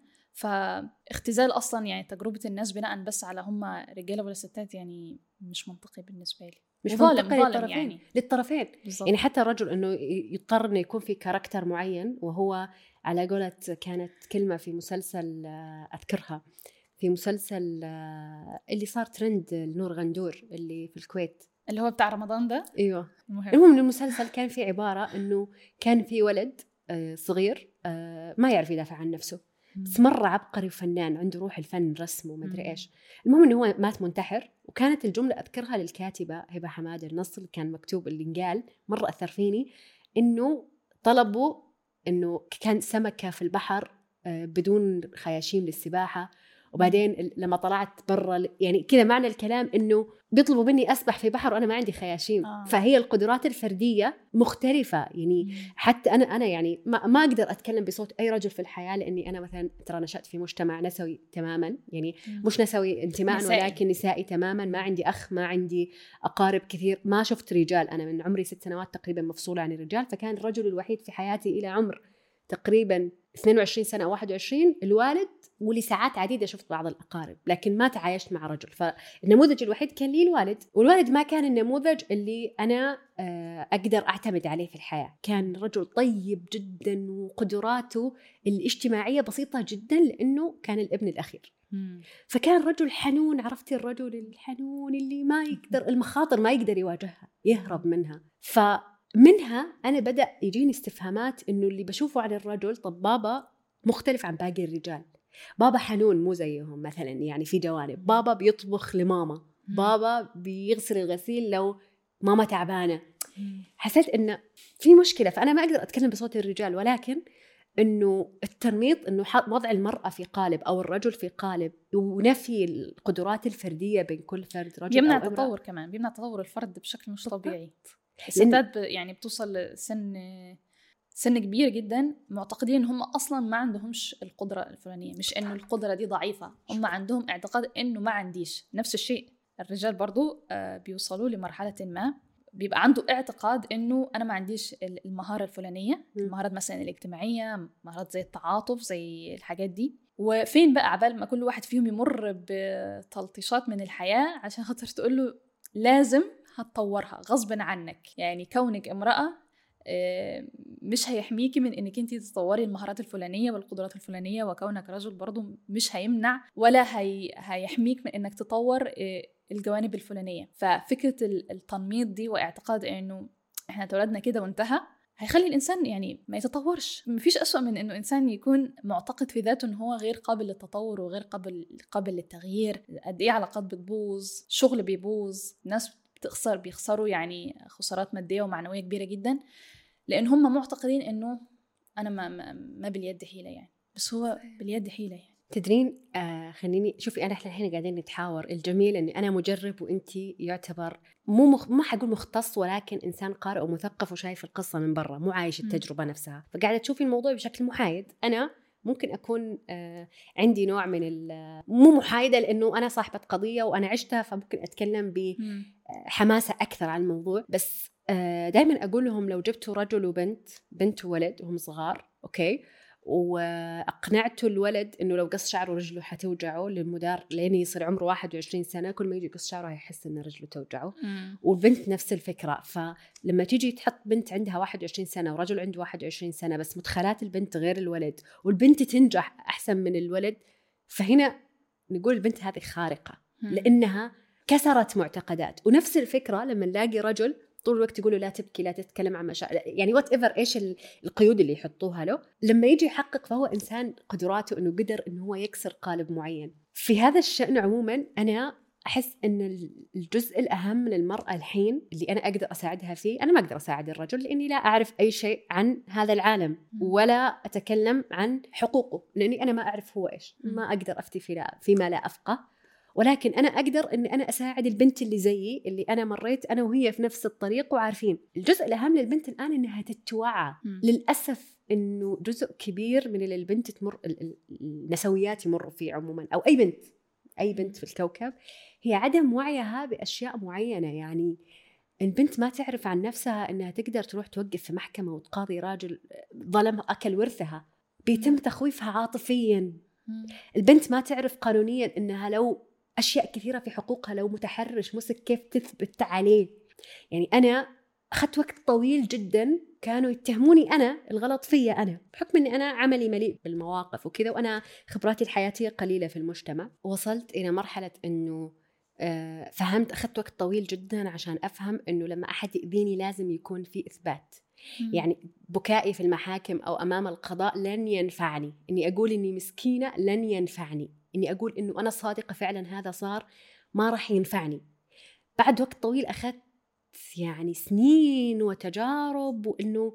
فاختزال اصلا يعني تجربه الناس بناء بس على هم رجاله ولا ستات يعني مش منطقي بالنسبه لي مش ظالم ظالم للطرفين يعني للطرفين بالزبط. يعني حتى الرجل انه يضطر انه يكون في كاركتر معين وهو على قولة كانت كلمة في مسلسل آه، اذكرها في مسلسل آه، اللي صار ترند لنور غندور اللي في الكويت اللي هو بتاع رمضان ده ايوه المهم المهم المسلسل كان في عبارة انه كان في ولد آه، صغير ما يعرف يدافع عن نفسه بس مره عبقري وفنان عنده روح الفن رسم ومدري ايش المهم انه هو مات منتحر وكانت الجمله اذكرها للكاتبه هبه حماد النص اللي كان مكتوب اللي انقال مره اثر فيني انه طلبوا انه كان سمكه في البحر آه، بدون خياشيم للسباحه وبعدين لما طلعت برا يعني كذا معنى الكلام انه بيطلبوا مني اسبح في بحر وانا ما عندي خياشيم آه. فهي القدرات الفرديه مختلفه يعني مم. حتى انا انا يعني ما, ما اقدر اتكلم بصوت اي رجل في الحياه لاني انا مثلا ترى نشات في مجتمع نسوي تماما يعني مم. مش نسوي انتماء نسائي. ولكن نسائي تماما ما عندي اخ ما عندي اقارب كثير ما شفت رجال انا من عمري ست سنوات تقريبا مفصوله عن الرجال فكان الرجل الوحيد في حياتي الى عمر تقريبا 22 سنه او 21 الوالد ولساعات عديده شفت بعض الاقارب لكن ما تعايشت مع رجل فالنموذج الوحيد كان لي الوالد والوالد ما كان النموذج اللي انا آه، اقدر اعتمد عليه في الحياه كان رجل طيب جدا وقدراته الاجتماعيه بسيطه جدا لانه كان الابن الاخير فكان رجل حنون عرفتي الرجل الحنون اللي ما يقدر المخاطر ما يقدر يواجهها يهرب منها ف منها انا بدا يجيني استفهامات انه اللي بشوفه عن الرجل طب بابا مختلف عن باقي الرجال بابا حنون مو زيهم مثلا يعني في جوانب بابا بيطبخ لماما بابا بيغسل الغسيل لو ماما تعبانه حسيت انه في مشكله فانا ما اقدر اتكلم بصوت الرجال ولكن انه التنميط انه وضع المراه في قالب او الرجل في قالب ونفي القدرات الفرديه بين كل فرد رجل يمنع التطور كمان بيمنع تطور الفرد بشكل مش طبيعي الستات يعني بتوصل لسن سن كبير جدا معتقدين ان هم اصلا ما عندهمش القدره الفلانيه مش انه القدره دي ضعيفه هم عندهم اعتقاد انه ما عنديش نفس الشيء الرجال برضو آه، بيوصلوا لمرحله ما بيبقى عنده اعتقاد انه انا ما عنديش المهاره الفلانيه المهارات مثلا الاجتماعيه مهارات زي التعاطف زي الحاجات دي وفين بقى عبال ما كل واحد فيهم يمر بتلطيشات من الحياه عشان خاطر تقول له لازم هتطورها غصبا عنك يعني كونك امراه آه، مش هيحميكي من انك انت تطوري المهارات الفلانيه والقدرات الفلانيه وكونك رجل برضو مش هيمنع ولا هي هيحميك من انك تطور آه، الجوانب الفلانيه ففكره التنميط دي واعتقاد انه احنا اتولدنا كده وانتهى هيخلي الانسان يعني ما يتطورش مفيش اسوأ من انه انسان يكون معتقد في ذاته انه هو غير قابل للتطور وغير قابل قابل للتغيير قد ايه علاقات بتبوظ شغل بيبوظ ناس بتخسر بيخسروا يعني خسارات ماديه ومعنويه كبيره جدا لان هم معتقدين انه انا ما ما, ما باليد حيله يعني بس هو باليد حيله يعني تدرين آه خليني شوفي انا احنا الحين قاعدين نتحاور الجميل اني انا مجرب وانت يعتبر مو مخ... ما حقول مختص ولكن انسان قارئ ومثقف وشايف القصه من برا مو عايش التجربه م. نفسها فقاعده تشوفي الموضوع بشكل محايد انا ممكن اكون آه عندي نوع من مو محايده لانه انا صاحبه قضيه وانا عشتها فممكن اتكلم بحماسه اكثر عن الموضوع بس آه دائما اقول لهم لو جبتوا رجل وبنت بنت وولد وهم صغار اوكي واقنعته الولد انه لو قص شعره رجله حتوجعه للمدار لين يصير عمره 21 سنه كل ما يجي يقص شعره هيحس ان رجله توجعه مم. والبنت نفس الفكره فلما تيجي تحط بنت عندها 21 سنه ورجل عنده 21 سنه بس مدخلات البنت غير الولد والبنت تنجح احسن من الولد فهنا نقول البنت هذه خارقه مم. لانها كسرت معتقدات ونفس الفكره لما نلاقي رجل طول الوقت يقولوا لا تبكي لا تتكلم عن مشاعر يعني وات ايفر ايش القيود اللي يحطوها له لما يجي يحقق فهو انسان قدراته انه قدر انه هو يكسر قالب معين في هذا الشان عموما انا احس ان الجزء الاهم للمراه الحين اللي انا اقدر اساعدها فيه انا ما اقدر اساعد الرجل لاني لا اعرف اي شيء عن هذا العالم ولا اتكلم عن حقوقه لاني انا ما اعرف هو ايش ما اقدر افتي فيما لا افقه ولكن انا اقدر اني انا اساعد البنت اللي زيي اللي انا مريت انا وهي في نفس الطريق وعارفين الجزء الاهم للبنت الان انها تتوعى للاسف انه جزء كبير من اللي البنت تمر النسويات يمروا فيه عموما او اي بنت اي بنت في الكوكب هي عدم وعيها باشياء معينه يعني البنت ما تعرف عن نفسها انها تقدر تروح توقف في محكمه وتقاضي راجل ظلم اكل ورثها بيتم تخويفها عاطفيا البنت ما تعرف قانونيا انها لو اشياء كثيره في حقوقها لو متحرش مسك كيف تثبت عليه يعني انا اخذت وقت طويل جدا كانوا يتهموني انا الغلط فيا انا بحكم اني انا عملي مليء بالمواقف وكذا وانا خبراتي الحياتيه قليله في المجتمع وصلت الى مرحله انه آه، فهمت اخذت وقت طويل جدا عشان افهم انه لما احد ياذيني لازم يكون في اثبات يعني بكائي في المحاكم او امام القضاء لن ينفعني اني اقول اني مسكينه لن ينفعني اني اقول انه انا صادقه فعلا هذا صار ما راح ينفعني بعد وقت طويل اخذت يعني سنين وتجارب وانه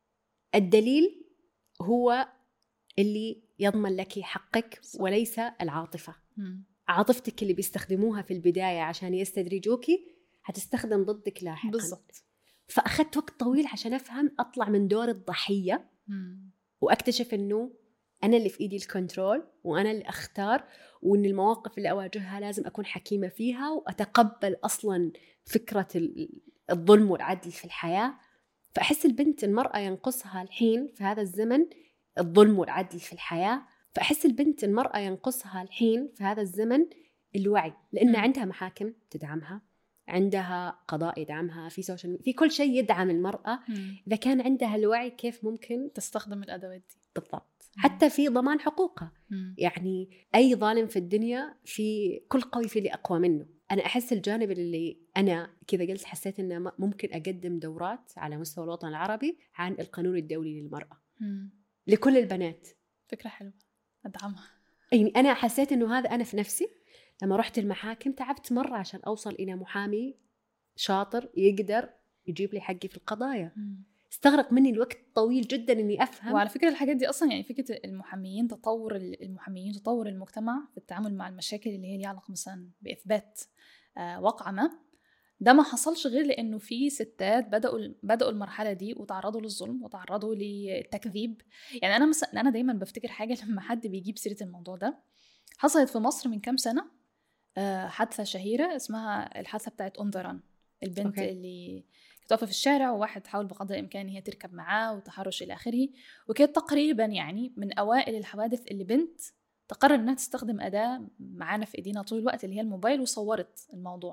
الدليل هو اللي يضمن لك حقك وليس العاطفه عاطفتك اللي بيستخدموها في البدايه عشان يستدرجوكي حتستخدم ضدك لاحقا بالضبط فاخذت وقت طويل عشان افهم اطلع من دور الضحيه واكتشف انه انا اللي في ايدي الكنترول وانا اللي اختار وان المواقف اللي اواجهها لازم اكون حكيمه فيها واتقبل اصلا فكره الظلم والعدل في الحياه فاحس البنت المراه ينقصها الحين في هذا الزمن الظلم والعدل في الحياه فاحس البنت المراه ينقصها الحين في هذا الزمن الوعي لان عندها محاكم تدعمها عندها قضاء يدعمها في سوشيال في كل شيء يدعم المراه اذا كان عندها الوعي كيف ممكن تستخدم الادوات دي بالضبط حتى في ضمان حقوقها يعني اي ظالم في الدنيا في كل قوي في اللي اقوى منه انا احس الجانب اللي انا كذا قلت حسيت انه ممكن اقدم دورات على مستوى الوطن العربي عن القانون الدولي للمراه لكل البنات فكره حلوه ادعمها يعني انا حسيت انه هذا انا في نفسي لما رحت المحاكم تعبت مره عشان اوصل الى محامي شاطر يقدر يجيب لي حقي في القضايا استغرق مني الوقت طويل جدا اني افهم وعلى فكره الحاجات دي اصلا يعني فكره المحاميين تطور المحاميين تطور المجتمع في التعامل مع المشاكل اللي هي ليها علاقه مثلا باثبات آه واقعه ما ده ما حصلش غير لانه في ستات بداوا بداوا المرحله دي وتعرضوا للظلم وتعرضوا للتكذيب يعني انا مثلا انا دايما بفتكر حاجه لما حد بيجيب سيره الموضوع ده حصلت في مصر من كام سنه آه، حادثه شهيره اسمها الحادثه بتاعت اون البنت أوكي. اللي كانت واقفه في الشارع وواحد حاول بقدر الامكان هي تركب معاه وتحرش الى اخره وكانت تقريبا يعني من اوائل الحوادث اللي بنت تقرر انها تستخدم اداه معانا في ايدينا طول الوقت اللي هي الموبايل وصورت الموضوع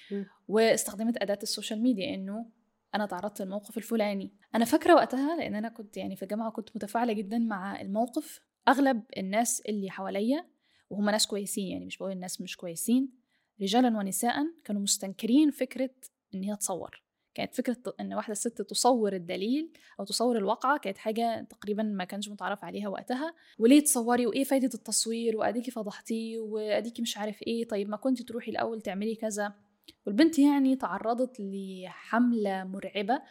واستخدمت اداه السوشيال ميديا انه انا تعرضت للموقف الفلاني انا فاكره وقتها لان انا كنت يعني في الجامعه كنت متفاعله جدا مع الموقف اغلب الناس اللي حواليا وهم ناس كويسين يعني مش بقول الناس مش كويسين رجالا ونساء كانوا مستنكرين فكره ان هي تصور كانت فكرة إن واحدة ست تصور الدليل أو تصور الواقعة كانت حاجة تقريبا ما كانش متعرف عليها وقتها وليه تصوري وإيه فايدة التصوير وأديكي فضحتيه وأديكي مش عارف إيه طيب ما كنت تروحي الأول تعملي كذا والبنت يعني تعرضت لحملة مرعبة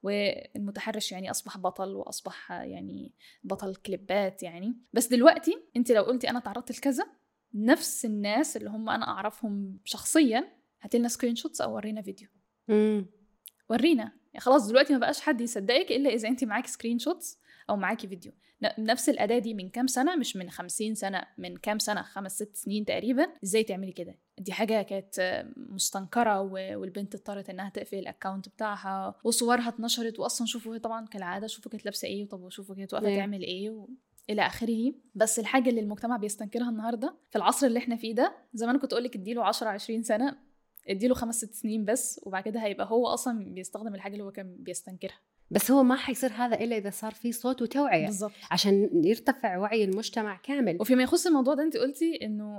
والمتحرش يعني اصبح بطل واصبح يعني بطل كليبات يعني بس دلوقتي انت لو قلتي انا تعرضت لكذا نفس الناس اللي هم انا اعرفهم شخصيا هاتي لنا سكرين شوتس او ورينا فيديو امم ورينا يعني خلاص دلوقتي ما بقاش حد يصدقك الا اذا انت معاكي سكرين شوتس او معاكي فيديو نفس الاداه دي من كام سنه مش من خمسين سنه من كام سنه خمس ست سنين تقريبا ازاي تعملي كده دي حاجه كانت مستنكره والبنت اضطرت انها تقفل الاكونت بتاعها وصورها اتنشرت واصلا شوفوا هي طبعا كالعاده شوفوا كانت لابسه ايه طب وشوفوا كانت واقفه تعمل ايه و... الى اخره بس الحاجه اللي المجتمع بيستنكرها النهارده في العصر اللي احنا فيه ده زمان كنت اقول لك اديله 10 20 سنه اديله خمس ست سنين بس وبعد كده هيبقى هو اصلا بيستخدم الحاجه اللي هو كان بيستنكرها بس هو ما حيصير هذا الا اذا صار في صوت وتوعيه بالزبط. عشان يرتفع وعي المجتمع كامل وفيما يخص الموضوع ده انت قلتي انه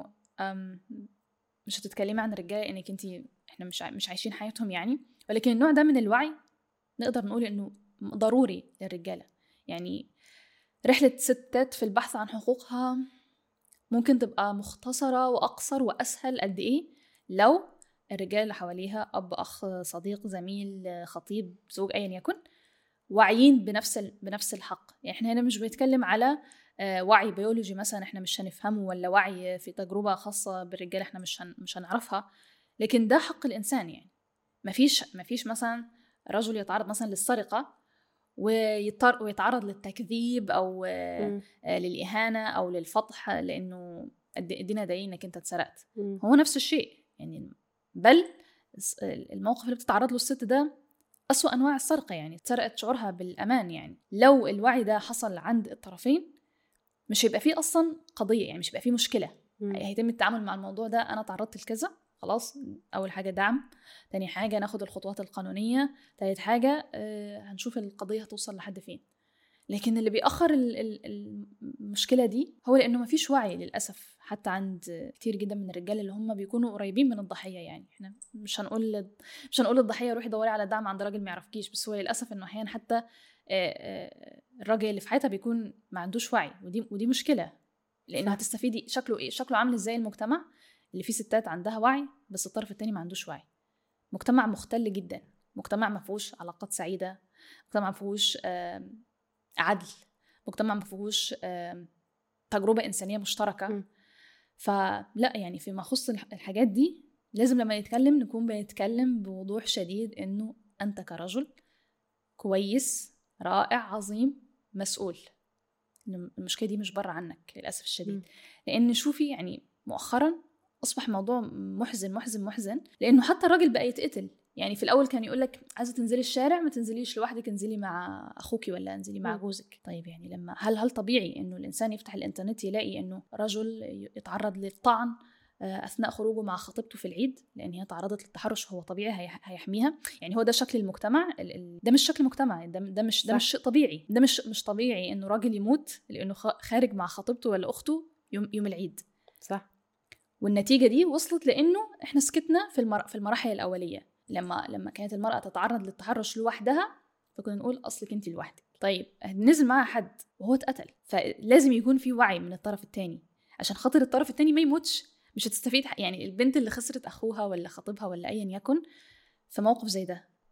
مش هتتكلمي عن الرجاله انك انت احنا مش مش عايشين حياتهم يعني ولكن النوع ده من الوعي نقدر نقول انه ضروري للرجاله يعني رحله ستات في البحث عن حقوقها ممكن تبقى مختصره واقصر واسهل قد ايه لو الرجال اللي حواليها اب اخ صديق زميل خطيب زوج ايا يكن واعيين بنفس بنفس الحق يعني احنا هنا مش بنتكلم على آه، وعي بيولوجي مثلا احنا مش هنفهمه ولا وعي في تجربه خاصه بالرجال احنا مش هن مش هنعرفها لكن ده حق الانسان يعني مفيش مفيش مثلا رجل يتعرض مثلا للسرقه ويضطر ويتعرض للتكذيب او م. آه، للاهانه او للفضح لانه ادينا دليل انك انت اتسرقت هو نفس الشيء يعني بل الموقف اللي بتتعرض له الست ده أسوأ أنواع السرقة يعني اتسرقت شعورها بالأمان يعني لو الوعي ده حصل عند الطرفين مش هيبقى فيه أصلا قضية يعني مش هيبقى فيه مشكلة م. هيتم التعامل مع الموضوع ده أنا تعرضت لكذا خلاص أول حاجة دعم تاني حاجة ناخد الخطوات القانونية تالت حاجة آه هنشوف القضية هتوصل لحد فين لكن اللي بيأخر المشكلة دي هو لأنه مفيش وعي للأسف حتى عند كتير جدا من الرجال اللي هم بيكونوا قريبين من الضحية يعني احنا مش هنقول مش هنقول للضحية روحي دوري على دعم عند راجل ما يعرفكيش بس هو للأسف إنه أحيانا حتى الراجل اللي في حياتها بيكون ما عندوش وعي ودي ودي مشكلة لأنه هتستفيدي شكله إيه؟ شكله عامل إزاي المجتمع اللي فيه ستات عندها وعي بس الطرف التاني ما عندوش وعي مجتمع مختل جدا مجتمع ما فيهوش علاقات سعيدة مجتمع ما فيهوش عدل مجتمع ما فيهوش تجربه انسانيه مشتركه م. فلا يعني فيما يخص الحاجات دي لازم لما نتكلم نكون بنتكلم بوضوح شديد انه انت كرجل كويس رائع عظيم مسؤول المشكله دي مش بره عنك للاسف الشديد م. لان شوفي يعني مؤخرا اصبح موضوع محزن محزن محزن لانه حتى الراجل بقى يتقتل يعني في الاول كان يقول لك عايزه تنزلي الشارع ما تنزليش لوحدك انزلي مع اخوكي ولا انزلي مع جوزك طيب يعني لما هل هل طبيعي انه الانسان يفتح الانترنت يلاقي انه رجل يتعرض للطعن آه، اثناء خروجه مع خطيبته في العيد لان هي تعرضت للتحرش هو طبيعي هيحميها يعني هو ده شكل المجتمع ده مش شكل مجتمع ده, ده مش ده مش شيء طبيعي ده مش مش طبيعي انه راجل يموت لانه خارج مع خطيبته ولا اخته يوم يوم العيد صح والنتيجه دي وصلت لانه احنا سكتنا في المر... في المراحل الاوليه لما لما كانت المرأة تتعرض للتحرش لوحدها فكنا نقول أصلك أنت لوحدك طيب نزل معها حد وهو اتقتل فلازم يكون في وعي من الطرف الثاني عشان خاطر الطرف الثاني ما يموتش مش هتستفيد يعني البنت اللي خسرت أخوها ولا خطيبها ولا أيا يكن في موقف زي ده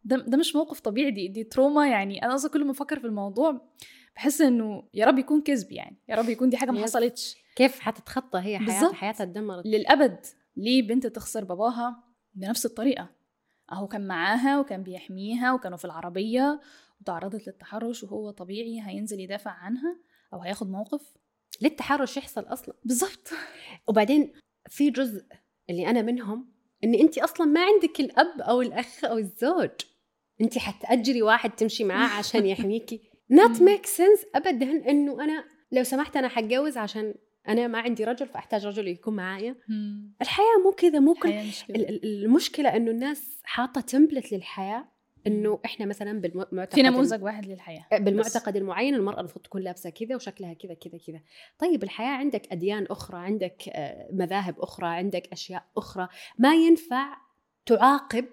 ده ده مش موقف طبيعي دي دي تروما يعني انا اصلا كل ما افكر في الموضوع بحس انه يا رب يكون كذب يعني يا رب يكون دي حاجه ما حصلتش كيف حتتخطى هي حياتها حياتها اتدمرت للابد ليه بنت تخسر باباها بنفس الطريقه اهو كان معاها وكان بيحميها وكانوا في العربيه وتعرضت للتحرش وهو طبيعي هينزل يدافع عنها او هياخد موقف ليه التحرش يحصل اصلا بالظبط وبعدين في جزء اللي انا منهم ان انت اصلا ما عندك الاب او الاخ او الزوج انت حتاجري واحد تمشي معاه عشان يحميكي not make sense ابدا انه انا لو سمحت انا حتجوز عشان انا ما عندي رجل فاحتاج رجل يكون معايا الحياه مو كذا مو كل المشكله انه الناس حاطه تمبلت للحياه انه احنا مثلا بالمعتقد في نموذج واحد للحياه بالمعتقد بس. المعين المراه المفروض تكون لابسه كذا وشكلها كذا كذا كذا طيب الحياه عندك اديان اخرى عندك آه، مذاهب اخرى عندك اشياء اخرى ما ينفع تعاقب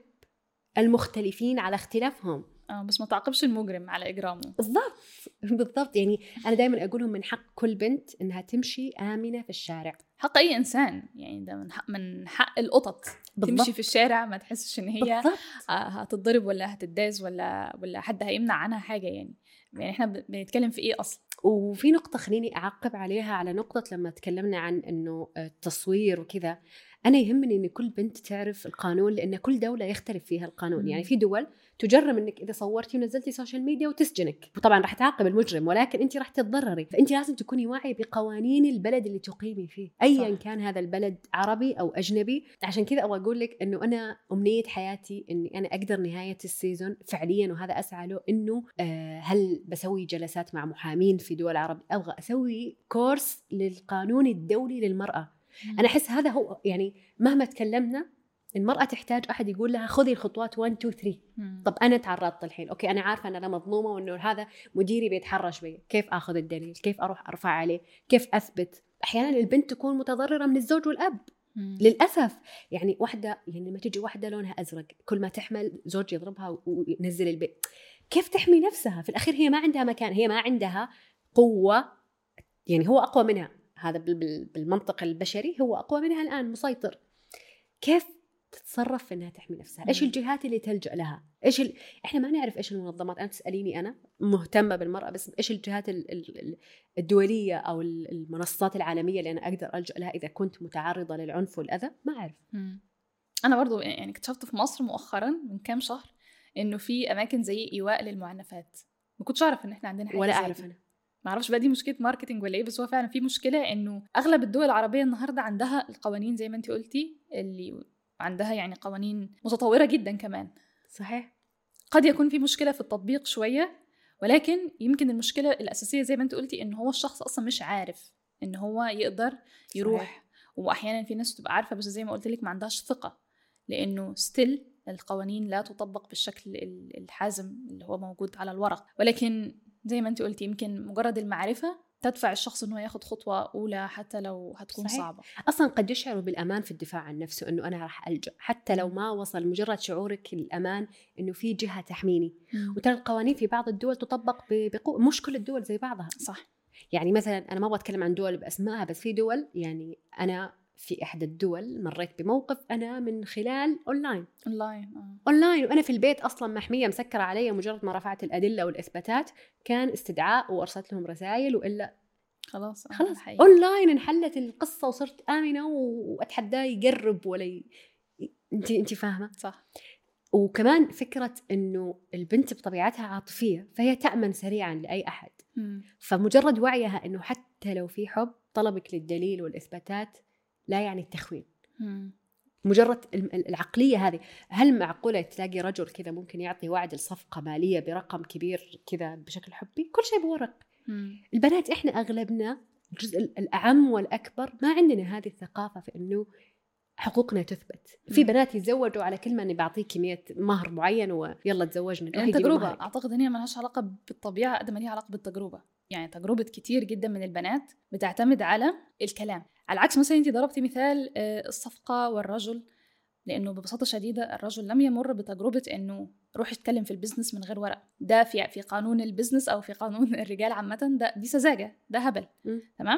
المختلفين على اختلافهم اه بس ما تعاقبش المجرم على اجرامه بالضبط بالضبط يعني انا دائما اقولهم من حق كل بنت انها تمشي امنه في الشارع حق اي انسان يعني ده من حق من حق القطط بالضبط. تمشي في الشارع ما تحسش ان هي بالضبط. هتتضرب ولا هتداز ولا ولا حد هيمنع عنها حاجه يعني يعني احنا بنتكلم في ايه اصلا وفي نقطه خليني اعقب عليها على نقطه لما تكلمنا عن انه التصوير وكذا انا يهمني ان كل بنت تعرف القانون لان كل دوله يختلف فيها القانون يعني في دول تجرم انك اذا صورتي ونزلتي سوشيال ميديا وتسجنك وطبعا راح تعاقب المجرم ولكن انت راح تتضرري فانت لازم تكوني واعيه بقوانين البلد اللي تقيمي فيه ايا كان هذا البلد عربي او اجنبي عشان كذا ابغى اقول لك انه انا امنيه حياتي اني انا اقدر نهايه السيزون فعليا وهذا اسعى له انه آه هل بسوي جلسات مع محامين في دول عربية ابغى اسوي كورس للقانون الدولي للمراه انا احس هذا هو يعني مهما تكلمنا المرأة تحتاج أحد يقول لها خذي الخطوات 1 2 3 طب أنا تعرضت الحين أوكي أنا عارفة أن أنا مظلومة وأنه هذا مديري بيتحرش بي كيف أخذ الدليل كيف أروح أرفع عليه كيف أثبت أحيانا البنت تكون متضررة من الزوج والأب مم. للأسف يعني واحدة يعني لما تجي واحدة لونها أزرق كل ما تحمل زوج يضربها وينزل البيت كيف تحمي نفسها في الأخير هي ما عندها مكان هي ما عندها قوة يعني هو أقوى منها هذا بالمنطق البشري هو اقوى منها الان مسيطر كيف تتصرف في انها تحمي نفسها؟ ايش الجهات اللي تلجا لها؟ ايش ال... احنا ما نعرف ايش المنظمات، انا تساليني انا مهتمه بالمراه بس ايش الجهات الدوليه او المنصات العالميه اللي انا اقدر الجا لها اذا كنت متعرضه للعنف والاذى؟ ما اعرف. انا برضو يعني اكتشفت في مصر مؤخرا من كام شهر انه في اماكن زي ايواء للمعنفات. ما كنتش اعرف ان احنا عندنا حاجه ولا اعرف انا ما اعرفش بقى دي مشكله ماركتنج ولا ايه بس هو فعلا في مشكله انه اغلب الدول العربيه النهارده عندها القوانين زي ما انت قلتي اللي عندها يعني قوانين متطوره جدا كمان صحيح قد يكون في مشكله في التطبيق شويه ولكن يمكن المشكله الاساسيه زي ما انت قلتي ان هو الشخص اصلا مش عارف ان هو يقدر يروح صحيح. واحيانا في ناس تبقى عارفه بس زي ما قلت لك ما عندهاش ثقه لانه ستيل القوانين لا تطبق بالشكل الحازم اللي هو موجود على الورق ولكن زي ما انت قلتي يمكن مجرد المعرفه تدفع الشخص انه ياخذ خطوه اولى حتى لو هتكون صحيح. صعبه اصلا قد يشعر بالامان في الدفاع عن نفسه انه انا راح الجا حتى لو ما وصل مجرد شعورك الامان انه في جهه تحميني وترى القوانين في بعض الدول تطبق بقوه مش كل الدول زي بعضها صح يعني مثلا انا ما ابغى اتكلم عن دول باسمائها بس في دول يعني انا في احدى الدول مريت بموقف انا من خلال اونلاين اونلاين آه. اونلاين وانا في البيت اصلا محميه مسكره علي مجرد ما رفعت الادله والاثباتات كان استدعاء وارسلت لهم رسائل والا خلاص آه، خلاص اونلاين انحلت القصه وصرت امنه واتحداه يقرب ولا ي... انت انت فاهمه صح وكمان فكره انه البنت بطبيعتها عاطفيه فهي تامن سريعا لاي احد م. فمجرد وعيها انه حتى لو في حب طلبك للدليل والاثباتات لا يعني التخوين مجرد العقليه هذه هل معقوله تلاقي رجل كذا ممكن يعطي وعد لصفقه ماليه برقم كبير كذا بشكل حبي كل شيء بورق البنات احنا اغلبنا الجزء الاعم والاكبر ما عندنا هذه الثقافه في انه حقوقنا تثبت في بنات يتزوجوا على كلمه اني بعطيك كميه مهر معين ويلا تزوجنا يعني تجربه اعتقد ان هي ما لهاش علاقه بالطبيعه قد ما ليها علاقه بالتجربه يعني تجربه كتير جدا من البنات بتعتمد على الكلام على عكس مثلا انت ضربتي مثال آه، الصفقه والرجل لانه ببساطه شديده الرجل لم يمر بتجربه انه روح يتكلم في البيزنس من غير ورق ده في في قانون البيزنس او في قانون الرجال عامه ده دي سذاجه ده هبل م. تمام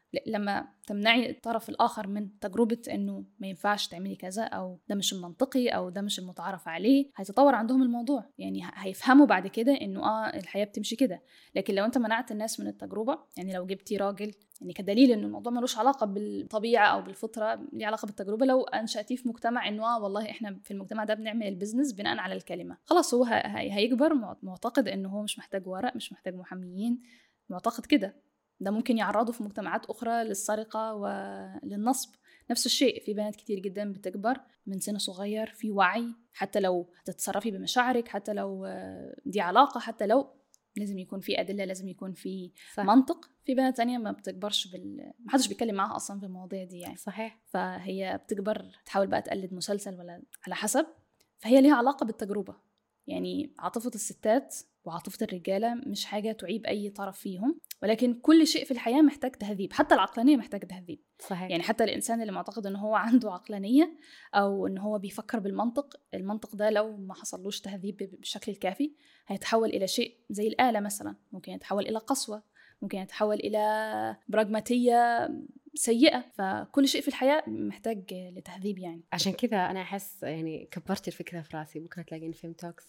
لما تمنعي الطرف الاخر من تجربه انه ما ينفعش تعملي كذا او ده مش المنطقي او ده مش المتعارف عليه هيتطور عندهم الموضوع يعني هيفهموا بعد كده انه اه الحياه بتمشي كده لكن لو انت منعت الناس من التجربه يعني لو جبتي راجل يعني كدليل انه الموضوع ملوش علاقه بالطبيعه او بالفطره ليه علاقه بالتجربه لو انشاتيه في مجتمع انه اه والله احنا في المجتمع ده بنعمل البيزنس بناء على الكلمه خلاص هو هيكبر معتقد انه هو مش محتاج ورق مش محتاج محاميين معتقد كده ده ممكن يعرضه في مجتمعات أخرى للسرقة وللنصب نفس الشيء في بنات كتير جدا بتكبر من سن صغير في وعي حتى لو تتصرفي بمشاعرك حتى لو دي علاقة حتى لو لازم يكون في أدلة لازم يكون في صح. منطق في بنات تانية ما بتكبرش بال ما حدش بيتكلم معاها أصلا في المواضيع دي يعني صحيح فهي بتكبر تحاول بقى تقلد مسلسل ولا على حسب فهي ليها علاقة بالتجربة يعني عاطفة الستات وعاطفة الرجالة مش حاجة تعيب أي طرف فيهم ولكن كل شيء في الحياة محتاج تهذيب حتى العقلانية محتاج تهذيب صحيح. يعني حتى الإنسان اللي معتقد إن هو عنده عقلانية أو إن هو بيفكر بالمنطق المنطق ده لو ما حصلوش تهذيب بالشكل الكافي هيتحول إلى شيء زي الآلة مثلا ممكن يتحول إلى قسوة ممكن يتحول إلى براغماتية سيئة فكل شيء في الحياة محتاج لتهذيب يعني عشان كذا أنا أحس يعني كبرت الفكرة في راسي بكرة تلاقيني فيلم توكس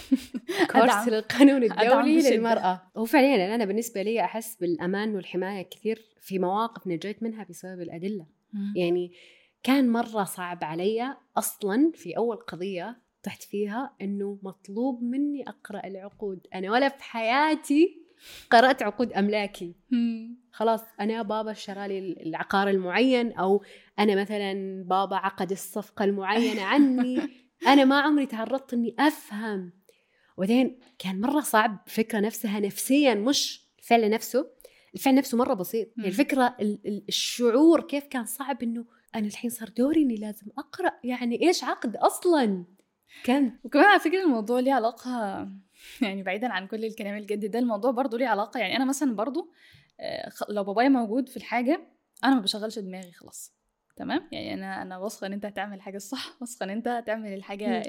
كورس للقانون الدولي للمرأة هو فعليا أنا بالنسبة لي أحس بالأمان والحماية كثير في مواقف نجيت منها بسبب الأدلة يعني كان مرة صعب علي أصلا في أول قضية طحت فيها إنه مطلوب مني أقرأ العقود أنا ولا في حياتي قرأت عقود أملاكي خلاص أنا بابا اشترى لي العقار المعين أو أنا مثلا بابا عقد الصفقة المعينة عني أنا ما عمري تعرضت إني أفهم وبعدين كان مرة صعب الفكرة نفسها نفسيا مش الفعل نفسه الفعل نفسه مرة بسيط يعني الفكرة الشعور كيف كان صعب إنه أنا الحين صار دوري إني لازم أقرأ يعني إيش عقد أصلا كان وكمان على فكرة الموضوع ليه علاقة يعني بعيدا عن كل الكلام الجدي ده الموضوع برضو ليه علاقة يعني أنا مثلا برضو آه، لو بابايا موجود في الحاجة أنا ما بشغلش دماغي خلاص تمام يعني انا انا واثقه ان انت هتعمل الحاجه الصح واثقه ان انت هتعمل الحاجه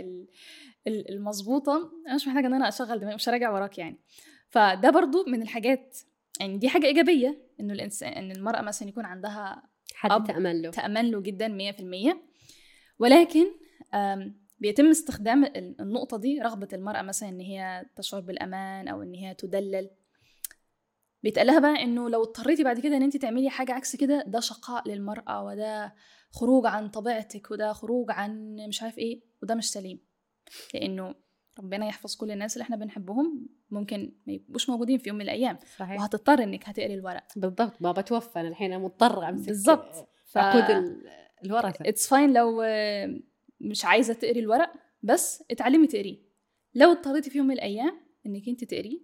المظبوطه انا مش محتاجه ان انا اشغل دماغي مش هراجع وراك يعني فده برضو من الحاجات يعني دي حاجه ايجابيه انه الانسان ان المراه مثلا يكون عندها حد تامن له تامن له جدا 100% ولكن بيتم استخدام النقطة دي رغبة المرأة مثلا إن هي تشعر بالأمان أو إن هي تدلل بيتقال لها بقى إنه لو اضطريتي بعد كده إن أنت تعملي حاجة عكس كده ده شقاء للمرأة وده خروج عن طبيعتك وده خروج عن مش عارف إيه وده مش سليم لأنه ربنا يحفظ كل الناس اللي احنا بنحبهم ممكن ما يبقوش موجودين في يوم من الايام صحيح. وهتضطر انك هتقري الورق بالضبط بابا توفى انا الحين مضطره امسك بالضبط عقود الورثه اتس فاين لو مش عايزه تقري الورق بس اتعلمي تقريه لو اضطريتي في يوم من الايام انك انت تقريه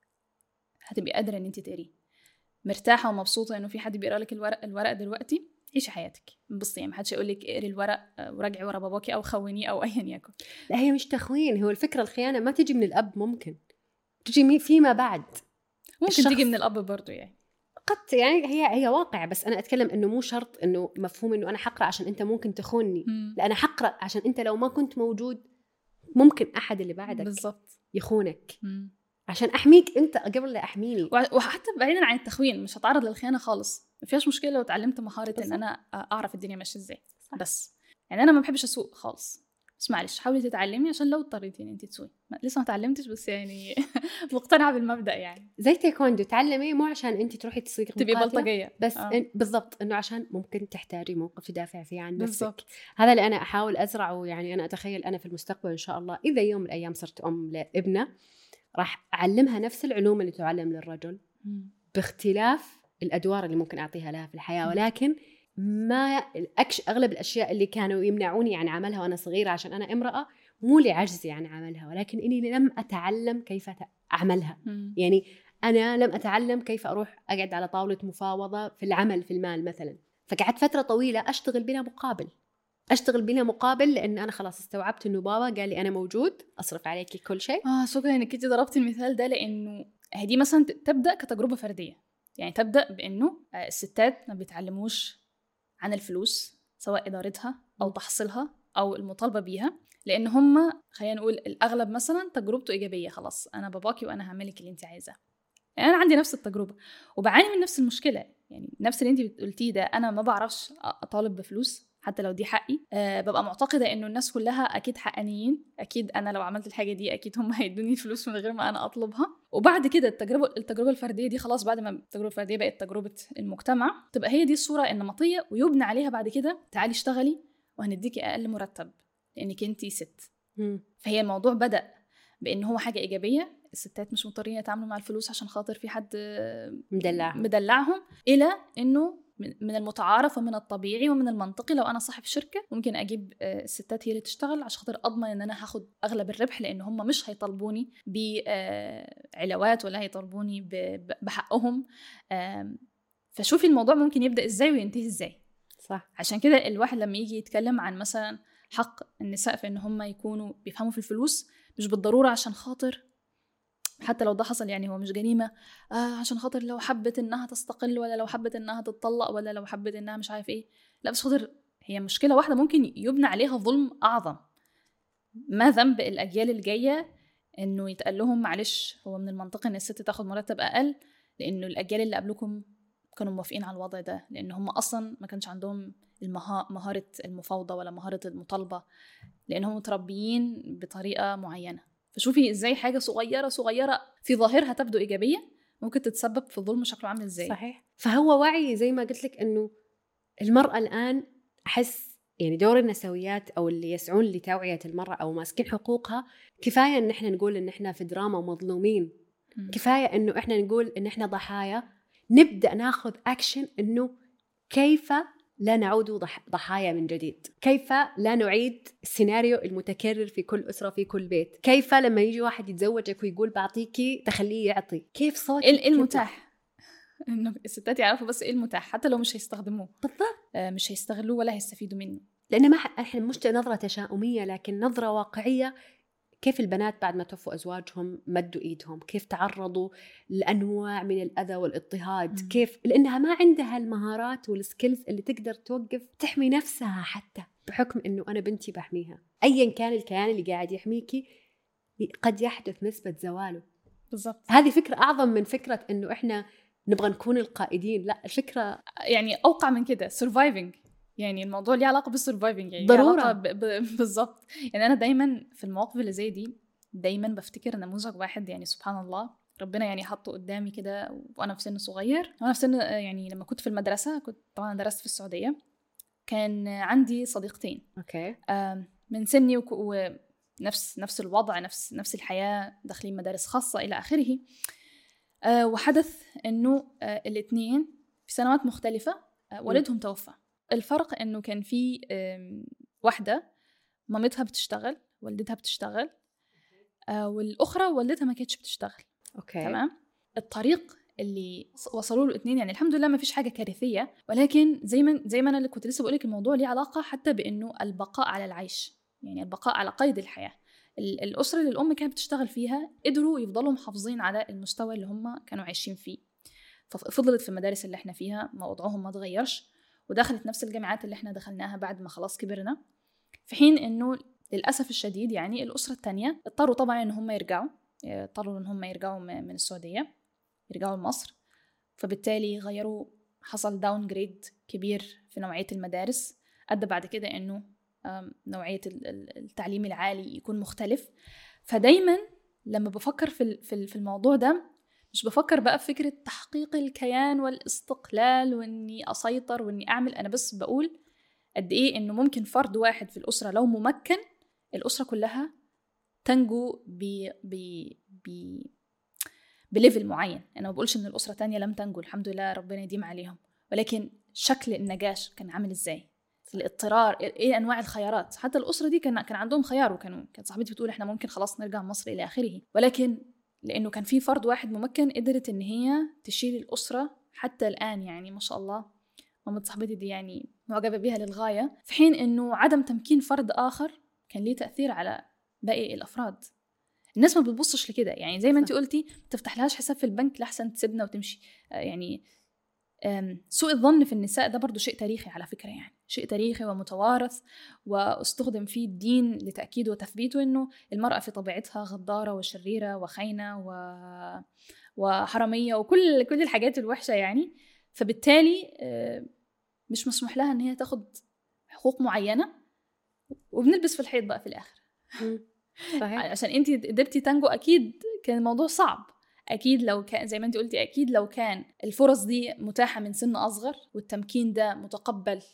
هتبقي قادره ان انت تقريه مرتاحه ومبسوطه انه في حد بيقرا لك الورق الورق دلوقتي عيشي حياتك انبسطي يعني محدش يقول لك اقري الورق آه، وراجعي ورا باباكي او خونيه او ايا يكن لا هي مش تخوين هو الفكره الخيانه ما تجي من الاب ممكن تجي فيما بعد ممكن تيجي من الاب برضه يعني قد يعني هي هي واقع بس انا اتكلم انه مو شرط انه مفهوم انه انا حقرا عشان انت ممكن تخونني لا انا حقرا عشان انت لو ما كنت موجود ممكن احد اللي بعدك بالضبط يخونك مم. عشان احميك انت قبل لا احميني وحتى بعيدا عن التخوين مش هتعرض للخيانه خالص ما فيهاش مشكله لو اتعلمت مهاره ان انا اعرف الدنيا ماشيه ازاي بس يعني انا ما بحبش اسوق خالص بس معلش حاولي تتعلمي عشان لو اضطريتي ان انت تسوي لسه ما تعلمتش بس يعني مقتنعه بالمبدا يعني زي تايكوندو تعلمي مو عشان انت تروحي تصير تبي بلطجيه بس آه. بالضبط انه عشان ممكن تحتاجي موقف تدافع فيه عن نفسك بالزبط. هذا اللي انا احاول ازرعه يعني انا اتخيل انا في المستقبل ان شاء الله اذا يوم من الايام صرت ام لابنه راح اعلمها نفس العلوم اللي تعلم للرجل باختلاف الادوار اللي ممكن اعطيها لها في الحياه ولكن ما أكش اغلب الاشياء اللي كانوا يمنعوني عن عملها وانا صغيره عشان انا امراه مو لعجزي عن عملها ولكن اني لم اتعلم كيف اعملها م. يعني انا لم اتعلم كيف اروح اقعد على طاوله مفاوضه في العمل في المال مثلا فقعدت فتره طويله اشتغل بلا مقابل اشتغل بلا مقابل لان انا خلاص استوعبت انه بابا قال لي انا موجود اصرف عليكي كل شيء اه شكرا انك انت ضربتي المثال ده لانه هدي مثلا تبدا كتجربه فرديه يعني تبدا بانه آه، الستات ما بيتعلموش عن الفلوس سواء إدارتها أو تحصيلها أو المطالبة بيها لأن هم خلينا نقول الأغلب مثلا تجربته إيجابية خلاص أنا باباكي وأنا هعملك اللي أنت عايزاه يعني أنا عندي نفس التجربة وبعاني من نفس المشكلة يعني نفس اللي انت قلتيه ده انا ما بعرفش اطالب بفلوس حتى لو دي حقي أه ببقى معتقده انه الناس كلها اكيد حقانيين اكيد انا لو عملت الحاجه دي اكيد هم هيدوني الفلوس من غير ما انا اطلبها وبعد كده التجربه التجربه الفرديه دي خلاص بعد ما التجربه الفرديه بقت تجربه المجتمع تبقى هي دي الصوره النمطيه ويبنى عليها بعد كده تعالي اشتغلي وهنديكي اقل مرتب لانك انت ست فهي الموضوع بدا بان هو حاجه ايجابيه الستات مش مضطرين يتعاملوا مع الفلوس عشان خاطر في حد مدلعهم مدلعهم الى انه من المتعارف ومن الطبيعي ومن المنطقي لو انا صاحب شركه ممكن اجيب آه، الستات هي اللي تشتغل عشان خاطر اضمن ان انا هاخد اغلب الربح لان هم مش هيطالبوني بعلاوات ولا هيطالبوني بحقهم فشوفي الموضوع ممكن يبدا ازاي وينتهي ازاي صح عشان كده الواحد لما يجي يتكلم عن مثلا حق النساء في ان هم يكونوا بيفهموا في الفلوس مش بالضروره عشان خاطر حتى لو ده حصل يعني هو مش جريمه آه عشان خاطر لو حبت انها تستقل ولا لو حبت انها تتطلق ولا لو حبت انها مش عارف ايه لا بس خاطر هي مشكله واحده ممكن يبنى عليها ظلم اعظم ما ذنب الاجيال الجايه انه يتقال لهم معلش هو من المنطقي ان الست تاخد مرتب اقل لانه الاجيال اللي قبلكم كانوا موافقين على الوضع ده لان هم اصلا ما كانش عندهم المها... مهاره المفاوضه ولا مهاره المطالبه لانهم متربيين بطريقه معينه فشوفي ازاي حاجه صغيره صغيره في ظاهرها تبدو ايجابيه ممكن تتسبب في ظلم شكله عامل ازاي صحيح فهو وعي زي ما قلت لك انه المراه الان احس يعني دور النسويات او اللي يسعون لتوعيه المراه او ماسكين حقوقها كفايه ان احنا نقول ان احنا في دراما مظلومين م. كفايه انه احنا نقول ان احنا ضحايا نبدا ناخذ اكشن انه كيف لا نعود ضحايا من جديد كيف لا نعيد السيناريو المتكرر في كل أسرة في كل بيت كيف لما يجي واحد يتزوجك ويقول بعطيكي تخليه يعطي كيف صوت إيه المتاح انه الستات يعرفوا بس ايه المتاح حتى لو مش هيستخدموه بالضبط آه مش هيستغلوه ولا هيستفيدوا منه لان ما احنا مش نظره تشاؤميه لكن نظره واقعيه كيف البنات بعد ما توفوا ازواجهم مدوا ايدهم كيف تعرضوا لانواع من الاذى والاضطهاد م. كيف لانها ما عندها المهارات والسكيلز اللي تقدر توقف تحمي نفسها حتى بحكم انه انا بنتي بحميها ايا كان الكيان اللي قاعد يحميكي قد يحدث نسبه زواله بالضبط هذه فكره اعظم من فكره انه احنا نبغى نكون القائدين لا الفكره يعني اوقع من كده سرفايفنج يعني الموضوع ليه علاقه بالسرفايفنج يعني ضروره ب... ب... بالظبط يعني انا دايما في المواقف اللي زي دي دايما بفتكر نموذج واحد يعني سبحان الله ربنا يعني حطه قدامي كده وانا في سن صغير وانا في سن يعني لما كنت في المدرسه كنت طبعا درست في السعوديه كان عندي صديقتين اوكي من سني وك... ونفس نفس الوضع نفس نفس الحياه داخلين مدارس خاصه الى اخره آه، وحدث انه آه، الاثنين في سنوات مختلفه آه، والدهم توفى الفرق انه كان في واحده مامتها بتشتغل والدتها بتشتغل آه، والاخرى والدتها ما كانتش بتشتغل اوكي تمام الطريق اللي وصلوا له الاثنين يعني الحمد لله ما فيش حاجه كارثيه ولكن زي ما زي ما انا اللي كنت لسه بقول لك الموضوع ليه علاقه حتى بانه البقاء على العيش يعني البقاء على قيد الحياه الاسره اللي الام كانت بتشتغل فيها قدروا يفضلوا محافظين على المستوى اللي هم كانوا عايشين فيه ففضلت في المدارس اللي احنا فيها وضعهم ما تغيرش ودخلت نفس الجامعات اللي احنا دخلناها بعد ما خلاص كبرنا في حين انه للاسف الشديد يعني الاسره الثانيه اضطروا طبعا ان هم يرجعوا اضطروا ان هم يرجعوا من السعوديه يرجعوا لمصر فبالتالي غيروا حصل داون جريد كبير في نوعيه المدارس ادى بعد كده انه نوعيه التعليم العالي يكون مختلف فدايما لما بفكر في في الموضوع ده مش بفكر بقى في فكرة تحقيق الكيان والاستقلال وإني أسيطر وإني أعمل أنا بس بقول قد إيه إنه ممكن فرد واحد في الأسرة لو ممكن الأسرة كلها تنجو ب ب ب بليفل معين أنا ما بقولش إن الأسرة تانية لم تنجو الحمد لله ربنا يديم عليهم ولكن شكل النجاة كان عامل إزاي الاضطرار ايه انواع الخيارات حتى الاسره دي كان كان عندهم خيار وكانوا كانت صاحبتي بتقول احنا ممكن خلاص نرجع مصر الى اخره ولكن لانه كان في فرد واحد ممكن قدرت ان هي تشيل الاسره حتى الان يعني ما شاء الله مامة صاحبتي دي يعني معجبه بها للغايه في حين انه عدم تمكين فرد اخر كان ليه تاثير على باقي الافراد الناس ما بتبصش لكده يعني زي ما انت قلتي ما تفتحلهاش حساب في البنك لحسن تسيبنا وتمشي آه، يعني سوء الظن في النساء ده برضو شيء تاريخي على فكرة يعني شيء تاريخي ومتوارث واستخدم فيه الدين لتأكيده وتثبيته أنه المرأة في طبيعتها غدارة وشريرة وخاينة و... وحرامية وكل كل الحاجات الوحشة يعني فبالتالي آه، مش مسموح لها ان هي تاخد حقوق معينه وبنلبس في الحيط بقى في الاخر صحيح عشان انت قدرتي تنجو اكيد كان الموضوع صعب اكيد لو كان زي ما انت قلتي اكيد لو كان الفرص دي متاحه من سن اصغر والتمكين ده متقبل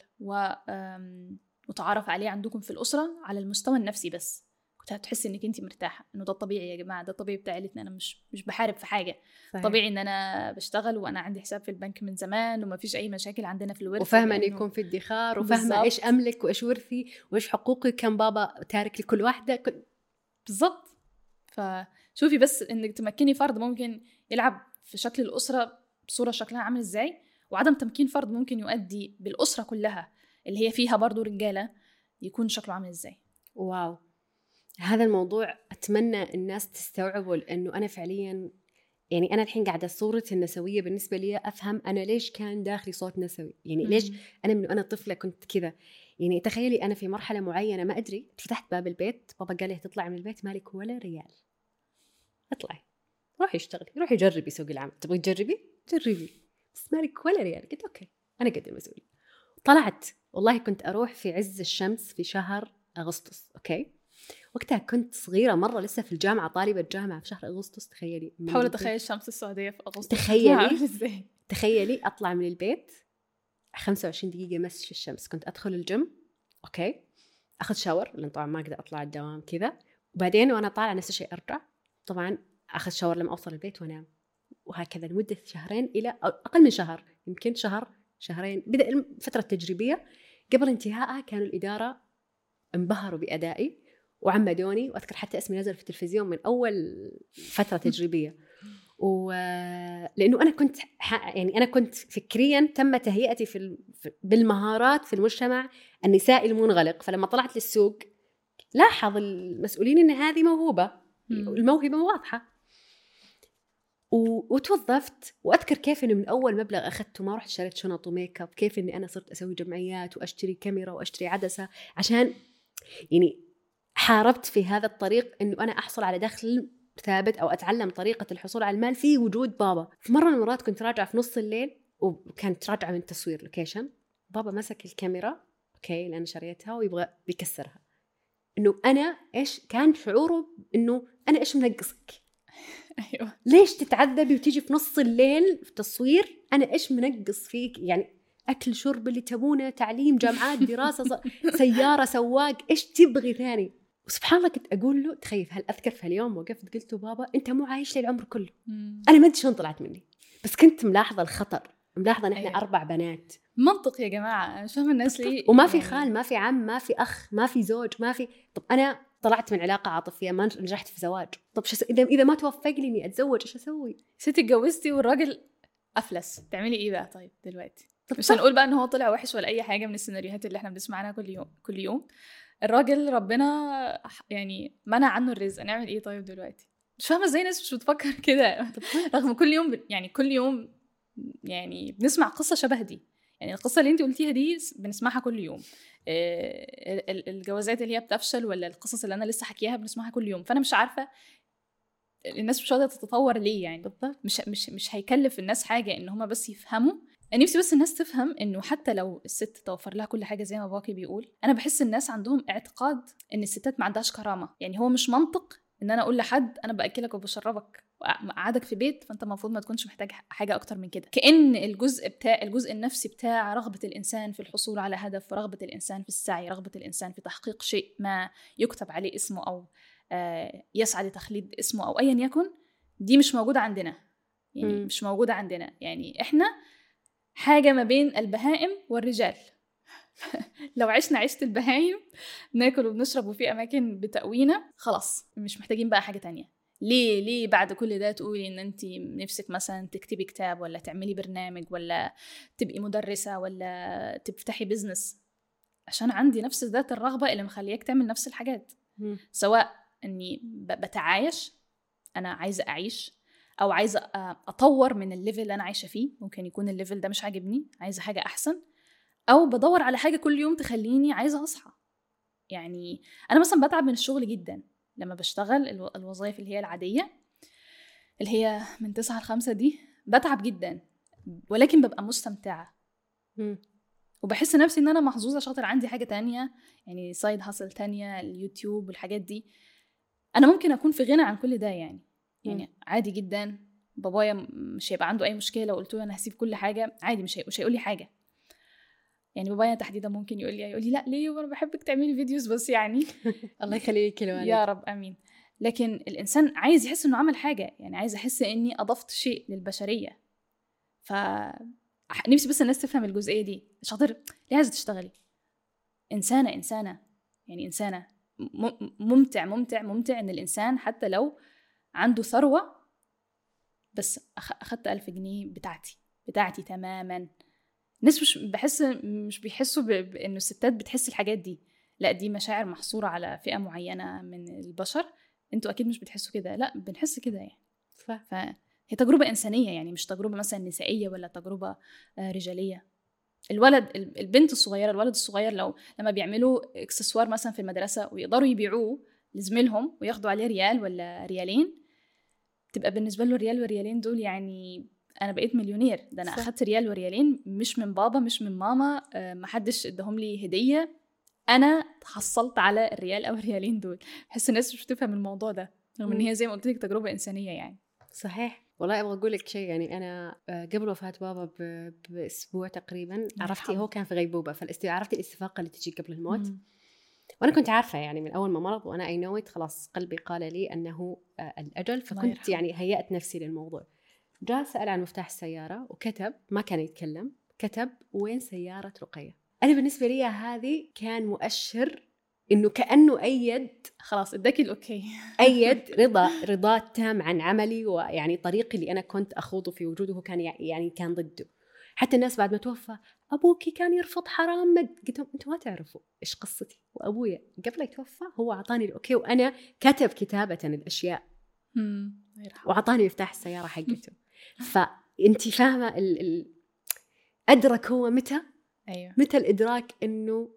ومتعارف عليه عندكم في الاسره على المستوى النفسي بس كنت هتحسي انك انت مرتاحه انه ده الطبيعي يا جماعه ده الطبيعي بتاع عيلتنا انا مش مش بحارب في حاجه صحيح. طبيعي ان انا بشتغل وانا عندي حساب في البنك من زمان وما فيش اي مشاكل عندنا في الورثه وفاهمه ان يكون في ادخار وفاهمه ايش املك وايش ورثي وايش حقوقي كم بابا تارك لكل واحده كل... بالضبط فشوفي بس انك تمكني فرد ممكن يلعب في شكل الاسره بصوره شكلها عامل ازاي وعدم تمكين فرد ممكن يؤدي بالاسره كلها اللي هي فيها برضو رجاله يكون شكله عامل ازاي واو هذا الموضوع اتمنى الناس تستوعبه لانه انا فعليا يعني انا الحين قاعده صورتي النسويه بالنسبه لي افهم انا ليش كان داخلي صوت نسوي يعني ليش انا من وانا طفله كنت كذا يعني تخيلي انا في مرحله معينه ما ادري فتحت باب البيت بابا قال لي تطلعي من البيت مالك ولا ريال اطلعي روحي اشتغلي روحي جربي سوق العمل تبغي تجربي جربي بس مالك ولا ريال قلت اوكي انا قد المسؤوليه طلعت والله كنت اروح في عز الشمس في شهر اغسطس اوكي وقتها كنت صغيره مره لسه في الجامعه طالبه جامعه في شهر اغسطس تخيلي بحاول اتخيل الشمس السعوديه في اغسطس تخيلي تخيلي اطلع من البيت 25 دقيقه مس في الشمس كنت ادخل الجيم اوكي اخذ شاور لان طبعا ما اقدر اطلع الدوام كذا وبعدين وانا طالعه نفس الشيء ارجع طبعا اخذ شاور لما اوصل البيت وانام وهكذا لمده شهرين الى اقل من شهر يمكن شهر شهرين بدا الفتره التجريبيه قبل انتهائها كانوا الاداره انبهروا بادائي وعمدوني واذكر حتى اسمي نزل في التلفزيون من اول فتره تجريبيه و لانه انا كنت يعني انا كنت فكريا تم تهيئتي في بالمهارات في المجتمع النسائي المنغلق فلما طلعت للسوق لاحظ المسؤولين ان هذه موهوبه الموهبه واضحه و... وتوظفت واذكر كيف انه من اول مبلغ اخذته ما رحت اشتريت شنط وميك اب كيف اني انا صرت اسوي جمعيات واشتري كاميرا واشتري عدسه عشان يعني حاربت في هذا الطريق انه انا احصل على دخل ثابت او اتعلم طريقه الحصول على المال في وجود بابا في مره من المرات كنت راجعه في نص الليل وكانت راجعه من تصوير لوكيشن بابا مسك الكاميرا اوكي لان شريتها ويبغى بيكسرها انه انا ايش كان شعوره انه انا ايش منقصك ايوه ليش تتعذبي وتيجي في نص الليل في تصوير انا ايش منقص فيك يعني اكل شرب اللي تبونه تعليم جامعات دراسه سياره سواق ايش تبغي ثاني وسبحان الله كنت اقول له تخيل هل اذكر في اليوم وقفت قلت له بابا انت مو عايش لي العمر كله مم. انا ما ادري شلون طلعت مني بس كنت ملاحظه الخطر ملاحظه ان احنا أيوة. اربع بنات منطق يا جماعه انا مش فاهمه الناس ليه وما في يعني خال ما في عم ما في اخ ما في زوج ما في طب انا طلعت من علاقه عاطفيه ما نجحت في زواج طب شو اذا اذا ما توفق لي اني اتزوج ايش اسوي ستي اتجوزتي والراجل افلس تعملي ايه بقى طيب دلوقتي مش هنقول بقى ان هو طلع وحش ولا اي حاجه من السيناريوهات اللي احنا بنسمع عنها كل يوم كل يوم الراجل ربنا يعني منع عنه الرزق نعمل ايه طيب دلوقتي مش فاهمه ازاي الناس مش بتفكر كده رغم كل يوم يعني كل يوم يعني بنسمع قصه شبه دي يعني القصه اللي انت قلتيها دي بنسمعها كل يوم الجوازات اللي هي بتفشل ولا القصص اللي انا لسه حكيها بنسمعها كل يوم فانا مش عارفه الناس مش قادره تتطور ليه يعني بالضبط مش مش مش هيكلف الناس حاجه ان هم بس يفهموا انا نفسي بس الناس تفهم انه حتى لو الست توفر لها كل حاجه زي ما باقي بيقول انا بحس الناس عندهم اعتقاد ان الستات ما عندهاش كرامه يعني هو مش منطق ان انا اقول لحد انا باكلك وبشربك وقعدك في بيت فانت المفروض ما تكونش محتاج حاجه اكتر من كده كان الجزء بتاع الجزء النفسي بتاع رغبه الانسان في الحصول على هدف رغبه الانسان في السعي رغبه الانسان في تحقيق شيء ما يكتب عليه اسمه او آه، يسعى لتخليد اسمه او ايا يكن دي مش موجوده عندنا يعني م. مش موجوده عندنا يعني احنا حاجة ما بين البهائم والرجال لو عشنا عيشة البهايم ناكل وبنشرب وفي أماكن بتقوينا خلاص مش محتاجين بقى حاجة تانية ليه ليه بعد كل ده تقولي ان انت نفسك مثلا تكتبي كتاب ولا تعملي برنامج ولا تبقي مدرسة ولا تفتحي بزنس عشان عندي نفس ذات الرغبة اللي مخلياك تعمل نفس الحاجات سواء اني بتعايش انا عايزة اعيش او عايزه اطور من الليفل اللي انا عايشه فيه ممكن يكون الليفل ده مش عاجبني عايزه حاجه احسن او بدور على حاجه كل يوم تخليني عايزه اصحى يعني انا مثلا بتعب من الشغل جدا لما بشتغل الوظائف اللي هي العاديه اللي هي من تسعة لخمسة دي بتعب جدا ولكن ببقى مستمتعه وبحس نفسي ان انا محظوظه شاطر عندي حاجه تانية يعني سايد هاسل تانية اليوتيوب والحاجات دي انا ممكن اكون في غنى عن كل ده يعني يعني م. عادي جدا بابايا مش هيبقى عنده اي مشكله لو قلت له انا هسيب كل حاجه عادي مش مش هيقول لي حاجه يعني بابايا تحديدا ممكن يقول لي يقول لي لا ليه وانا بحبك تعملي فيديوز بس يعني الله يخلي لك يا رب امين لكن الانسان عايز يحس انه عمل حاجه يعني عايز احس اني اضفت شيء للبشريه ف نفسي بس الناس تفهم الجزئيه دي شاطر ليه عايزه تشتغلي انسانه انسانه يعني انسانه ممتع ممتع ممتع ان الانسان حتى لو عنده ثروه بس اخدت ألف جنيه بتاعتي بتاعتي تماما الناس مش بحس مش بيحسوا بانه الستات بتحس الحاجات دي لا دي مشاعر محصوره على فئه معينه من البشر انتوا اكيد مش بتحسوا كده لا بنحس كده يعني ف... فهي تجربه انسانيه يعني مش تجربه مثلا نسائيه ولا تجربه آه، رجاليه الولد البنت الصغيره الولد الصغير لو لما بيعملوا اكسسوار مثلا في المدرسه ويقدروا يبيعوه لزميلهم وياخدوا عليه ريال ولا ريالين تبقى بالنسبه له الريال والريالين دول يعني انا بقيت مليونير ده انا اخدت ريال وريالين مش من بابا مش من ماما آه، محدش اداهم لي هديه انا حصلت على الريال او الريالين دول بحس الناس مش بتفهم الموضوع ده رغم ان هي زي ما قلت لك تجربه انسانيه يعني صحيح والله ابغى اقول لك شيء يعني انا آه، قبل وفاه بابا باسبوع تقريبا عرفتي هو كان في غيبوبه عرفتي الاستفاقه اللي تجي قبل الموت مم. وانا كنت عارفه يعني من اول ما مرض وانا اي نو خلاص قلبي قال لي انه آه، الاجل فكنت يعني هيأت نفسي للموضوع جاء سأل عن مفتاح السيارة وكتب ما كان يتكلم كتب وين سيارة رقية أنا بالنسبة لي هذه كان مؤشر انه كانه ايد خلاص اداك الاوكي ايد رضا رضا تام عن عملي ويعني طريقي اللي انا كنت اخوضه في وجوده كان يعني كان ضده حتى الناس بعد ما توفى ابوكي كان يرفض حرام قلت لهم انتم ما تعرفوا ايش قصتي وابويا قبل يتوفى هو اعطاني الاوكي وانا كتب كتابه الاشياء واعطاني مفتاح السياره حقته فانت فاهمه ال... ال... ادرك هو متى ايوه متى الادراك انه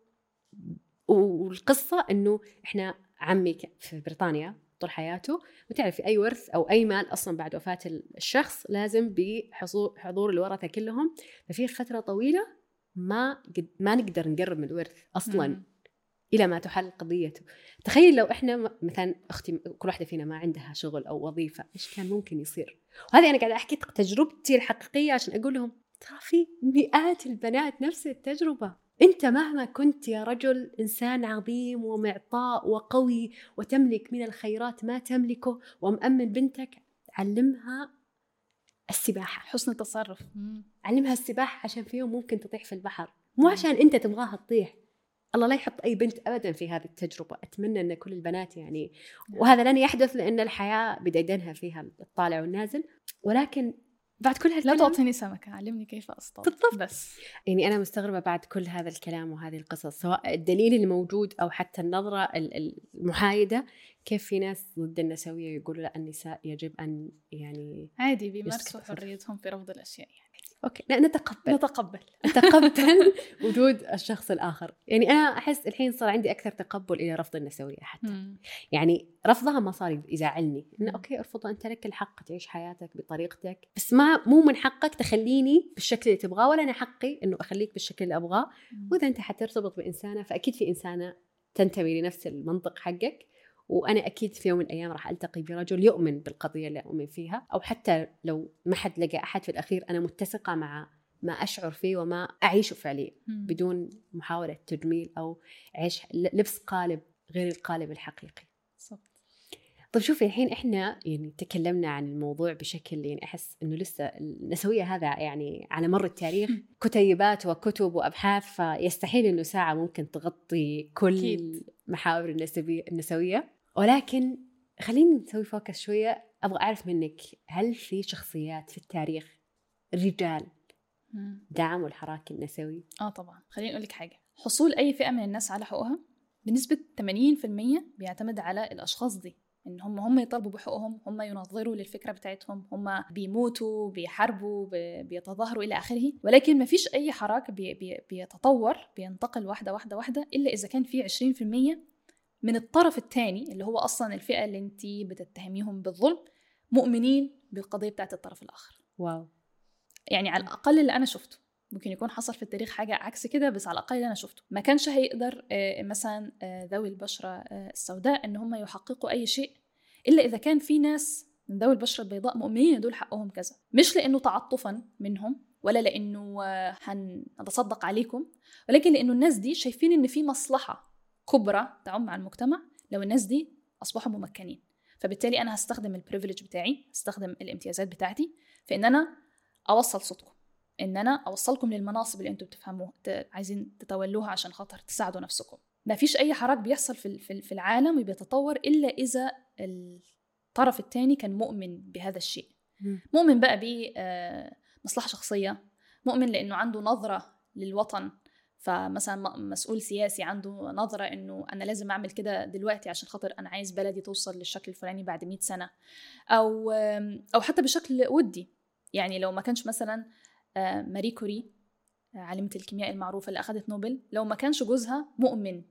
والقصه انه احنا عمي في بريطانيا طول حياته وتعرفي اي ورث او اي مال اصلا بعد وفاه الشخص لازم بحضور الورثه كلهم ففي فتره طويله ما قد ما نقدر نقرب من الورث اصلا مم. الى ما تحل قضيته تخيل لو احنا مثلا اختي كل واحده فينا ما عندها شغل او وظيفه ايش كان ممكن يصير وهذه انا قاعده احكي تجربتي الحقيقيه عشان اقول لهم ترى في مئات البنات نفس التجربه انت مهما كنت يا رجل انسان عظيم ومعطاء وقوي وتملك من الخيرات ما تملكه ومأمن بنتك علمها السباحه حسن التصرف علمها السباحه عشان في يوم ممكن تطيح في البحر مو عشان انت تبغاها تطيح الله لا يحط اي بنت ابدا في هذه التجربه اتمنى ان كل البنات يعني نعم. وهذا لن يحدث لان الحياه بديدنها فيها الطالع والنازل ولكن بعد كل هالكلام لا تعطيني سمكة علمني كيف أصطاد بالضبط بس يعني أنا مستغربة بعد كل هذا الكلام وهذه القصص سواء الدليل الموجود أو حتى النظرة المحايدة كيف في ناس ضد النسوية يقولوا لا النساء يجب أن يعني عادي بيمارسوا حريتهم في رفض الأشياء يعني اوكي نتقبل نتقبل نتقبل وجود الشخص الاخر يعني انا احس الحين صار عندي اكثر تقبل الى رفض النسويه حتى مم. يعني رفضها ما صار يزعلني انه اوكي ارفضها انت لك الحق تعيش حياتك بطريقتك بس ما مو من حقك تخليني بالشكل اللي تبغاه ولا انا حقي انه اخليك بالشكل اللي ابغاه واذا انت حترتبط بانسانه فاكيد في انسانه تنتمي لنفس المنطق حقك وانا اكيد في يوم من الايام راح التقي برجل يؤمن بالقضيه اللي اؤمن فيها او حتى لو ما حد لقى احد في الاخير انا متسقه مع ما اشعر فيه وما اعيشه فعليا بدون محاوله تجميل او عيش لبس قالب غير القالب الحقيقي طيب شوفي الحين احنا يعني تكلمنا عن الموضوع بشكل يعني احس انه لسه النسويه هذا يعني على مر التاريخ كتيبات وكتب وابحاث فيستحيل انه ساعه ممكن تغطي كل أكيد. محاور النسويه ولكن خليني نسوي فوكس شوية أبغى أعرف منك هل في شخصيات في التاريخ رجال دعموا الحراك النسوي؟ آه طبعا خليني أقول لك حاجة حصول أي فئة من الناس على حقوقها بنسبة 80% بيعتمد على الأشخاص دي ان هم هم يطالبوا بحقوقهم هم ينظروا للفكره بتاعتهم هم بيموتوا بيحاربوا بيتظاهروا الى اخره ولكن ما فيش اي حراك بي بي بيتطور بينتقل واحده واحده واحده الا اذا كان في 20% من الطرف الثاني اللي هو اصلا الفئه اللي انت بتتهميهم بالظلم مؤمنين بالقضيه بتاعت الطرف الاخر واو يعني على الاقل اللي انا شفته ممكن يكون حصل في التاريخ حاجه عكس كده بس على الاقل اللي انا شفته ما كانش هيقدر آه، مثلا آه، ذوي البشره آه، السوداء ان هم يحققوا اي شيء الا اذا كان في ناس من ذوي البشره البيضاء مؤمنين دول حقهم كذا مش لانه تعاطفا منهم ولا لانه هنتصدق عليكم ولكن لانه الناس دي شايفين ان في مصلحه كبرى تعم على المجتمع لو الناس دي اصبحوا ممكنين فبالتالي انا هستخدم البريفليج بتاعي هستخدم الامتيازات بتاعتي في ان انا اوصل صوتكم ان انا اوصلكم للمناصب اللي انتم بتفهموها عايزين تتولوها عشان خاطر تساعدوا نفسكم ما فيش اي حراك بيحصل في في العالم وبيتطور الا اذا الطرف الثاني كان مؤمن بهذا الشيء مؤمن بقى بمصلحه آه، شخصيه مؤمن لانه عنده نظره للوطن فمثلا مسؤول سياسي عنده نظره انه انا لازم اعمل كده دلوقتي عشان خاطر انا عايز بلدي توصل للشكل الفلاني بعد 100 سنه او او حتى بشكل ودي يعني لو ما كانش مثلا آه، ماري كوري آه، عالمة الكيمياء المعروفة اللي أخذت نوبل لو ما كانش جوزها مؤمن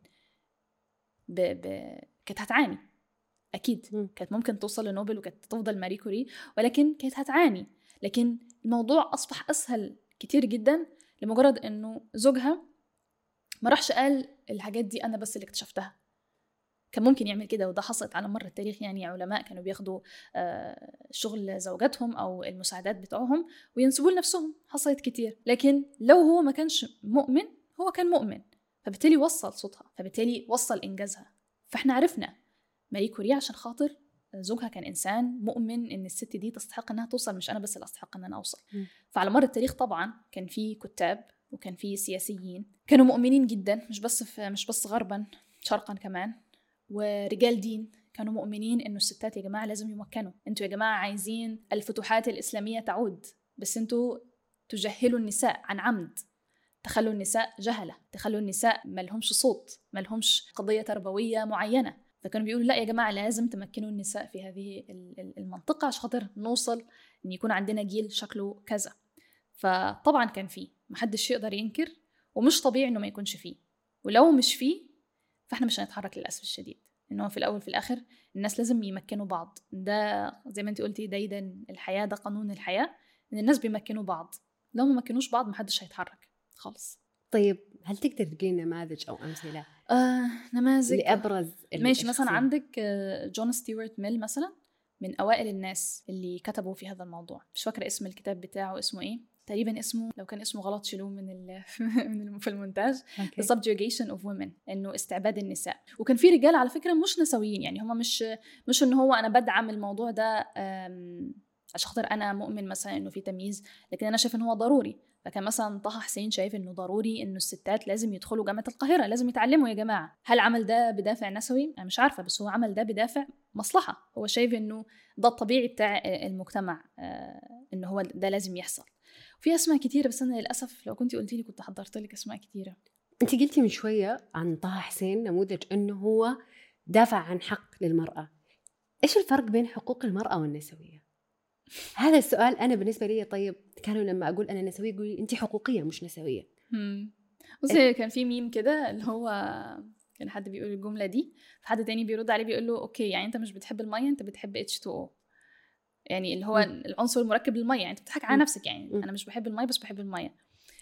ب... ب... كانت هتعاني أكيد كانت ممكن توصل لنوبل وكانت تفضل ماري كوري ولكن كانت هتعاني لكن الموضوع أصبح أسهل كتير جدا لمجرد إنه زوجها ما راحش قال الحاجات دي أنا بس اللي اكتشفتها كان ممكن يعمل كده وده حصلت على مر التاريخ يعني علماء كانوا بياخدوا آه، شغل زوجاتهم او المساعدات بتوعهم وينسبوا لنفسهم حصلت كتير لكن لو هو ما كانش مؤمن هو كان مؤمن فبالتالي وصل صوتها فبالتالي وصل انجازها فاحنا عرفنا ماري كوريا عشان خاطر زوجها كان انسان مؤمن ان الست دي تستحق انها توصل مش انا بس اللي استحق ان انا اوصل م. فعلى مر التاريخ طبعا كان في كتاب وكان في سياسيين كانوا مؤمنين جدا مش بس في مش بس غربا شرقا كمان ورجال دين كانوا مؤمنين انه الستات يا جماعه لازم يمكنوا انتوا يا جماعه عايزين الفتوحات الاسلاميه تعود بس انتوا تجهلوا النساء عن عمد تخلوا النساء جهله تخلوا النساء ما لهمش صوت ما لهمش قضيه تربويه معينه فكانوا بيقولوا لا يا جماعه لازم تمكنوا النساء في هذه المنطقه عشان خاطر نوصل ان يكون عندنا جيل شكله كذا فطبعا كان فيه محدش يقدر ينكر ومش طبيعي انه ما يكونش فيه ولو مش فيه فاحنا مش هنتحرك للاسف الشديد ان هو في الاول في الاخر الناس لازم يمكنوا بعض ده زي ما انت قلتي دايدا الحياه ده قانون الحياه ان الناس بيمكنوا بعض لو ما مكنوش بعض محدش هيتحرك خالص طيب هل تقدر تقولي نماذج او امثله آه، نماذج لابرز ماشي مثلا عندك آه، جون ستيوارت ميل مثلا من اوائل الناس اللي كتبوا في هذا الموضوع مش فاكره اسم الكتاب بتاعه اسمه ايه تقريبا اسمه لو كان اسمه غلط شيلوه من من في المونتاج okay. The Subjugation of Women انه استعباد النساء وكان في رجال على فكره مش نسويين يعني هم مش مش ان هو انا بدعم الموضوع ده عشان خاطر انا مؤمن مثلا انه في تمييز لكن انا شايف ان هو ضروري فكان مثلا طه حسين شايف انه ضروري انه الستات لازم يدخلوا جامعه القاهره لازم يتعلموا يا جماعه هل عمل ده بدافع نسوي انا مش عارفه بس هو عمل ده بدافع مصلحه هو شايف انه ده الطبيعي بتاع المجتمع آه، انه هو ده لازم يحصل في اسماء كتيره بس انا للاسف لو كنت قلتي لي كنت حضرت لك اسماء كتيره انت قلتي من شويه عن طه حسين نموذج انه هو دافع عن حق للمراه ايش الفرق بين حقوق المراه والنسويه هذا السؤال انا بالنسبه لي طيب كانوا لما اقول انا نسويه يقولوا انت حقوقيه مش نسويه بصي كان في ميم كده اللي هو كان حد بيقول الجمله دي فحد تاني بيرد عليه بيقول له اوكي يعني انت مش بتحب الميه انت بتحب H2O يعني اللي هو م. العنصر المركب للميه يعني انت بتضحك على نفسك يعني م. انا مش بحب الميه بس بحب الميه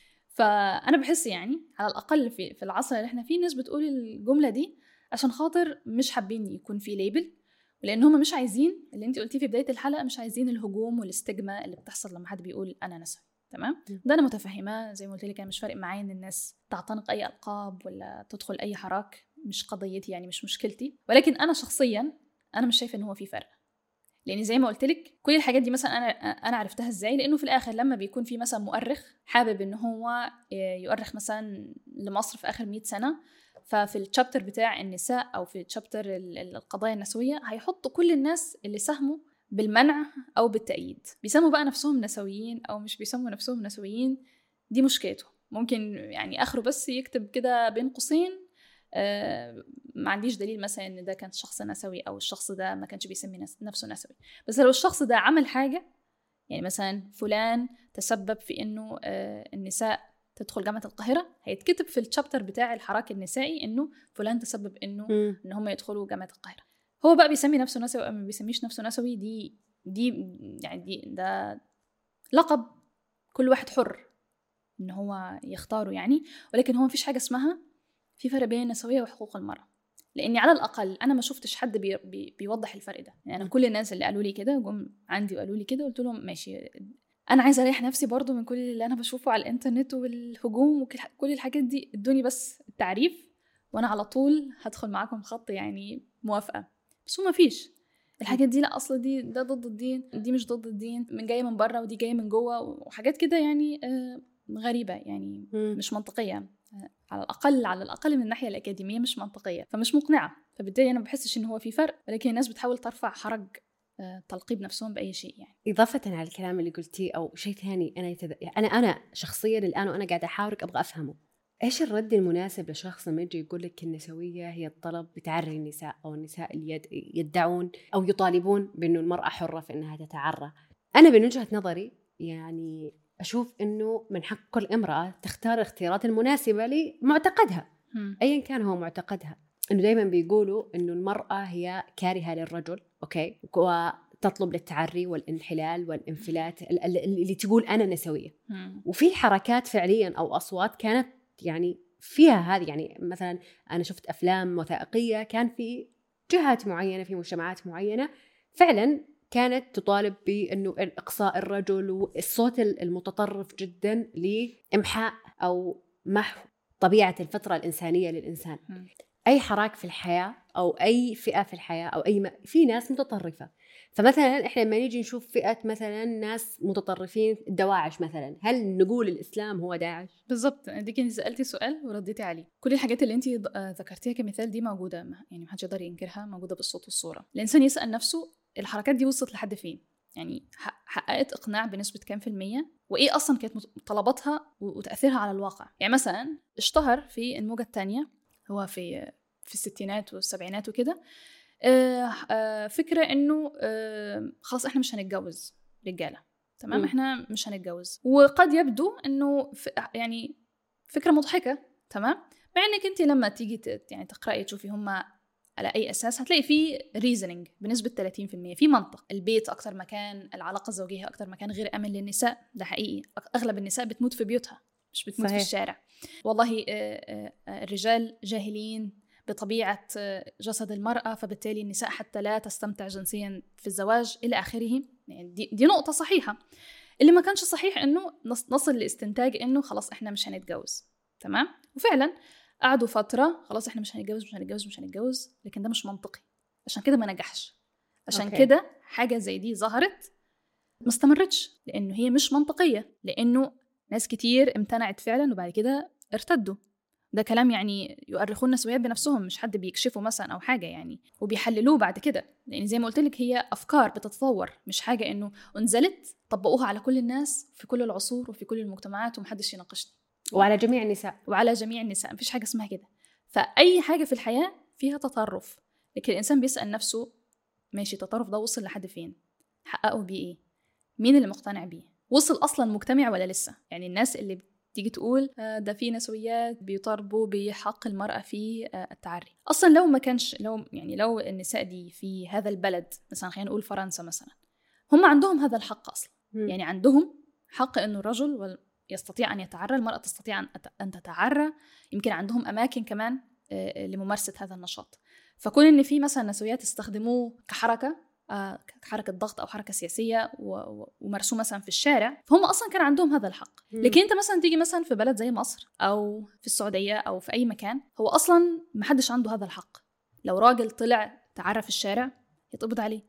فانا بحس يعني على الاقل في في العصر اللي احنا فيه ناس بتقول الجمله دي عشان خاطر مش حابين يكون في ليبل ولان هم مش عايزين اللي انت قلتيه في بدايه الحلقه مش عايزين الهجوم والاستجمة اللي بتحصل لما حد بيقول انا نسوي تمام ده انا متفهمه زي ما قلت لك انا مش فارق معايا ان الناس تعتنق اي القاب ولا تدخل اي حراك مش قضيتي يعني مش مشكلتي ولكن انا شخصيا انا مش شايفه ان هو في فرق لان زي ما قلت لك كل الحاجات دي مثلا انا انا عرفتها ازاي لانه في الاخر لما بيكون في مثلا مؤرخ حابب ان هو يؤرخ مثلا لمصر في اخر 100 سنه ففي الشابتر بتاع النساء او في الشابتر القضايا النسويه هيحطوا كل الناس اللي ساهموا بالمنع او بالتأييد بيسموا بقى نفسهم نسويين او مش بيسموا نفسهم نسويين دي مشكلته ممكن يعني اخره بس يكتب كده بين قوسين آه، ما عنديش دليل مثلا ان ده كان شخص نسوي او الشخص ده ما كانش بيسمي نفسه نسوي بس لو الشخص ده عمل حاجه يعني مثلا فلان تسبب في انه آه، النساء تدخل جامعه القاهره هيتكتب في الشابتر بتاع الحراك النسائي انه فلان تسبب انه ان هم يدخلوا جامعه القاهره هو بقى بيسمي نفسه نسوي او ما بيسميش نفسه نسوي دي دي يعني دي ده لقب كل واحد حر ان هو يختاره يعني ولكن هو مفيش حاجه اسمها في فرق بين النسويه وحقوق المراه لاني على الاقل انا ما شفتش حد بي بي بيوضح الفرق ده يعني انا كل الناس اللي قالوا لي كده جم عندي وقالوا لي كده قلت لهم ماشي انا عايزه اريح نفسي برضو من كل اللي انا بشوفه على الانترنت والهجوم وكل الحاجات دي ادوني بس التعريف وانا على طول هدخل معاكم خط يعني موافقه بس هو ما فيش الحاجات دي لا اصل دي ده ضد الدين دي مش ضد الدين من جايه من بره ودي جايه من جوه وحاجات كده يعني آه، غريبه يعني مش منطقيه على الاقل على الاقل من الناحيه الاكاديميه مش منطقيه فمش مقنعه فبالتالي انا ما بحسش ان هو في فرق ولكن الناس بتحاول ترفع حرج آه، تلقيب نفسهم باي شيء يعني اضافه على الكلام اللي قلتيه او شيء ثاني انا يتذ... يعني انا انا شخصيا الان وانا قاعده احاورك ابغى افهمه ايش الرد المناسب لشخص لما يجي يقول لك النسويه هي الطلب بتعري النساء او النساء اللي يدعون او يطالبون بانه المراه حره في انها تتعرى انا من وجهه نظري يعني اشوف انه من حق كل امراه تختار الاختيارات المناسبه لمعتقدها ايا كان هو معتقدها انه دائما بيقولوا انه المراه هي كارهه للرجل اوكي وتطلب للتعري والانحلال والانفلات اللي تقول انا نسويه وفي حركات فعليا او اصوات كانت يعني فيها هذه يعني مثلا انا شفت افلام وثائقيه كان في جهات معينه في مجتمعات معينه فعلا كانت تطالب بانه اقصاء الرجل والصوت المتطرف جدا لامحاء او محو طبيعه الفطره الانسانيه للانسان اي حراك في الحياه او اي فئه في الحياه او اي م... في ناس متطرفه فمثلا احنا لما نيجي نشوف فئه مثلا ناس متطرفين دواعش مثلا هل نقول الاسلام هو داعش بالضبط ديك انت سالتي سؤال ورديتي عليه كل الحاجات اللي انت ذكرتيها كمثال دي موجوده يعني ما حدش يقدر ينكرها موجوده بالصوت والصوره الانسان يسال نفسه الحركات دي وصلت لحد فين يعني حققت اقناع بنسبه كام في الميه وايه اصلا كانت طلباتها وتاثيرها على الواقع يعني مثلا اشتهر في الموجه الثانيه هو في في الستينات والسبعينات وكده آه، آه، فكره انه آه، خلاص احنا مش هنتجوز رجاله تمام م. احنا مش هنتجوز وقد يبدو انه يعني فكره مضحكه تمام مع انك انت لما تيجي يعني تقراي تشوفي هم على اي اساس هتلاقي في ريزنينج بنسبه 30% في منطق البيت اكثر مكان العلاقه الزوجيه اكثر مكان غير امن للنساء ده حقيقي اغلب النساء بتموت في بيوتها مش بتموت صحيح. في الشارع والله الرجال جاهلين بطبيعة جسد المرأة فبالتالي النساء حتى لا تستمتع جنسيا في الزواج إلى آخره يعني دي, دي نقطة صحيحة اللي ما كانش صحيح إنه نصل لاستنتاج إنه خلاص إحنا مش هنتجوز تمام وفعلا قعدوا فترة خلاص إحنا مش هنتجوز مش هنتجوز مش هنتجوز لكن ده مش منطقي عشان كده ما نجحش عشان كده حاجة زي دي ظهرت ما استمرتش لأنه هي مش منطقية لأنه ناس كتير امتنعت فعلا وبعد كده ارتدوا ده كلام يعني يؤرخون النسويات بنفسهم مش حد بيكشفه مثلا او حاجه يعني وبيحللوه بعد كده لان زي ما قلت لك هي افكار بتتطور مش حاجه انه انزلت طبقوها على كل الناس في كل العصور وفي كل المجتمعات ومحدش يناقشني وعلى جميع النساء وعلى جميع النساء مفيش حاجه اسمها كده فاي حاجه في الحياه فيها تطرف لكن الانسان بيسال نفسه ماشي التطرف ده وصل لحد فين حققوا بيه ايه مين اللي مقتنع بيه وصل اصلا مجتمع ولا لسه يعني الناس اللي تيجي تقول آه، ده في نسويات بيطالبوا بحق المرأة في آه، التعري أصلا لو ما كانش لو يعني لو النساء دي في هذا البلد مثلا خلينا نقول فرنسا مثلا هم عندهم هذا الحق أصلا م. يعني عندهم حق إنه الرجل يستطيع أن يتعرى المرأة تستطيع أن تتعرى يمكن عندهم أماكن كمان آه، لممارسة هذا النشاط فكون إن في مثلا نسويات استخدموه كحركة آه، حركه ضغط او حركه سياسيه ومرسوم مثلا في الشارع فهم اصلا كان عندهم هذا الحق لكن انت مثلا تيجي مثلا في بلد زي مصر او في السعوديه او في اي مكان هو اصلا ما حدش عنده هذا الحق لو راجل طلع تعرى في الشارع يتقبض عليه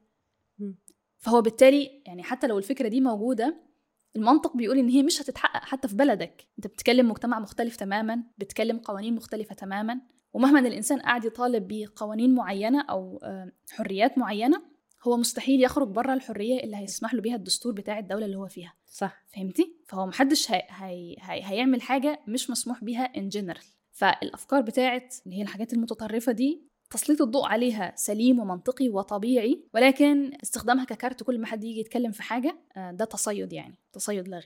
فهو بالتالي يعني حتى لو الفكره دي موجوده المنطق بيقول ان هي مش هتتحقق حتى في بلدك انت بتتكلم مجتمع مختلف تماما بتتكلم قوانين مختلفه تماما ومهما الانسان قاعد يطالب بقوانين معينه او آه، حريات معينه هو مستحيل يخرج بره الحريه اللي هيسمح له بيها الدستور بتاع الدوله اللي هو فيها صح فهمتي فهو محدش هي... هي... هي... هيعمل حاجه مش مسموح بيها ان جنرال فالافكار بتاعت اللي هي الحاجات المتطرفه دي تسليط الضوء عليها سليم ومنطقي وطبيعي ولكن استخدامها ككارت كل ما حد يجي يتكلم في حاجه آه، ده تصيد يعني تصيد لا غير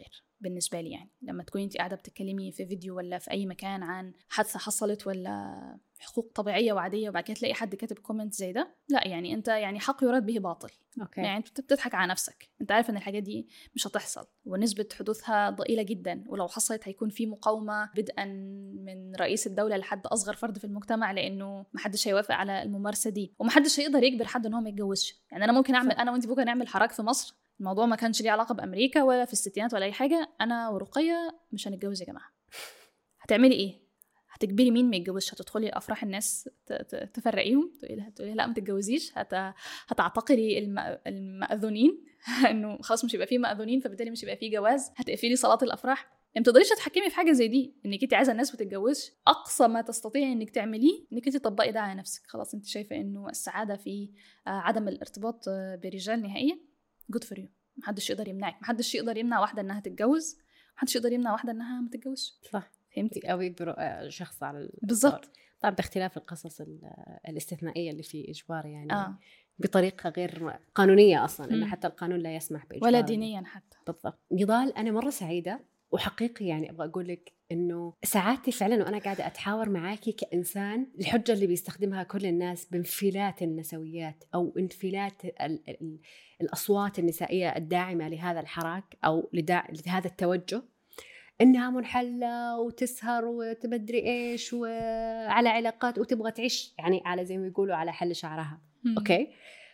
بالنسبه لي يعني لما تكوني انت قاعده بتتكلمي في فيديو ولا في اي مكان عن حادثه حصلت ولا حقوق طبيعيه وعاديه وبعد كده تلاقي حد كاتب كومنت زي ده لا يعني انت يعني حق يراد به باطل اوكي يعني انت بتضحك على نفسك انت عارف ان الحاجات دي مش هتحصل ونسبه حدوثها ضئيله جدا ولو حصلت هيكون في مقاومه بدءا من رئيس الدوله لحد اصغر فرد في المجتمع لانه محدش هيوافق على الممارسه دي ومحدش هيقدر يجبر حد ان هو ما يتجوزش يعني انا ممكن اعمل صح. انا وانت بكره نعمل حراك في مصر الموضوع ما كانش ليه علاقه بامريكا ولا في الستينات ولا اي حاجه انا ورقيه مش هنتجوز يا جماعه هتعملي ايه هتجبري مين ما يتجوزش هتدخلي افراح الناس ت- ت- تفرقيهم تقولي لها تقولي لها لا ما تتجوزيش هت... هتعتقلي الم... المأذونين انه خلاص مش هيبقى فيه مأذونين فبالتالي مش هيبقى فيه جواز هتقفلي صلاه الافراح ما تقدريش تتحكمي في حاجه زي دي انك انت عايزه الناس ما تتجوزش اقصى ما تستطيعي انك تعمليه انك انت تطبقي ده على نفسك خلاص انت شايفه انه السعاده في آه، عدم الارتباط آه، برجال نهائيا جود فور يو محدش يقدر يمنعك محدش يقدر يمنع واحده انها تتجوز محدش يقدر يمنع واحده انها ما تتجوزش صح فهمتي او يجبروا آه، شخص على ال- بالظبط طبعا باختلاف القصص ال- الاستثنائيه اللي في اجبار يعني اه بطريقه غير قانونيه اصلا انه مم. حتى القانون لا يسمح باجبار ولا دينيا حتى بالضبط نضال انا مره سعيده وحقيقي يعني ابغى اقول لك انه سعادتي فعلا وانا قاعده اتحاور معاكي كانسان الحجه اللي بيستخدمها كل الناس بانفلات النسويات او انفلات ال ال الاصوات النسائيه الداعمه لهذا الحراك او لدع لهذا التوجه انها منحله وتسهر وتمدري ايش وعلى علاقات وتبغى تعيش يعني على زي ما يقولوا على حل شعرها مم. اوكي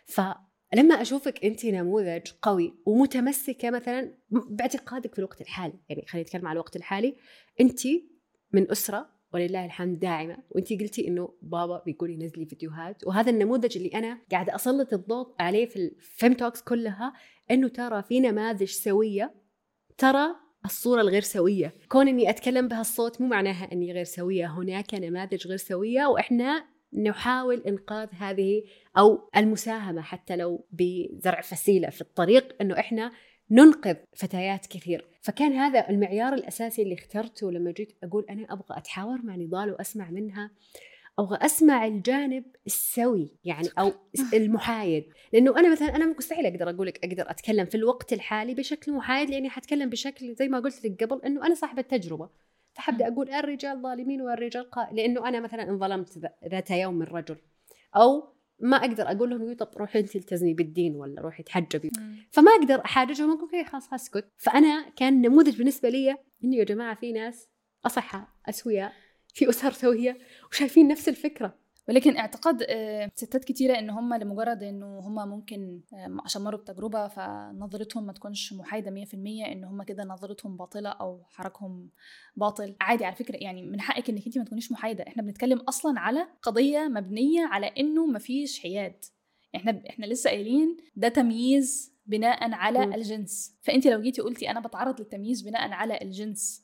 فلما اشوفك انت نموذج قوي ومتمسكه مثلا باعتقادك في الوقت الحالي يعني خلينا نتكلم على الوقت الحالي انت من اسره ولله الحمد داعمه وانت قلتي انه بابا بيقول ينزلي فيديوهات وهذا النموذج اللي انا قاعده اسلط الضوء عليه في الفيم توكس كلها انه ترى في نماذج سويه ترى الصورة الغير سوية كون أني أتكلم بهالصوت مو معناها أني غير سوية هناك نماذج غير سوية وإحنا نحاول إنقاذ هذه أو المساهمة حتى لو بزرع فسيلة في الطريق أنه إحنا ننقذ فتيات كثير فكان هذا المعيار الأساسي اللي اخترته لما جيت أقول أنا أبغى أتحاور مع نضال وأسمع منها ابغى اسمع الجانب السوي يعني او المحايد لانه انا مثلا انا مستحيل اقدر اقول لك اقدر اتكلم في الوقت الحالي بشكل محايد لاني حتكلم بشكل زي ما قلت لك قبل انه انا صاحبه تجربه فحبدا اقول الرجال ظالمين والرجال قا... لانه انا مثلا انظلمت ذ- ذات يوم من رجل او ما اقدر اقول لهم طب روحي انت التزمي بالدين ولا روحي تحجبي مم. فما اقدر احاججهم اقول اوكي خلاص اسكت فانا كان نموذج بالنسبه لي انه يا جماعه في ناس اصحاء اسوياء في اسر سويه وشايفين نفس الفكره ولكن اعتقاد آه، ستات كتيرة ان هم لمجرد انه هم ممكن آه، عشان مروا بتجربة فنظرتهم ما تكونش محايدة 100% ان هم كده نظرتهم باطلة او حركهم باطل عادي على فكرة يعني من حقك انك انت ما تكونيش محايدة احنا بنتكلم اصلا على قضية مبنية على انه ما فيش حياد احنا احنا لسه قايلين ده تمييز بناء على مم. الجنس فانت لو جيتي قلتي انا بتعرض للتمييز بناء على الجنس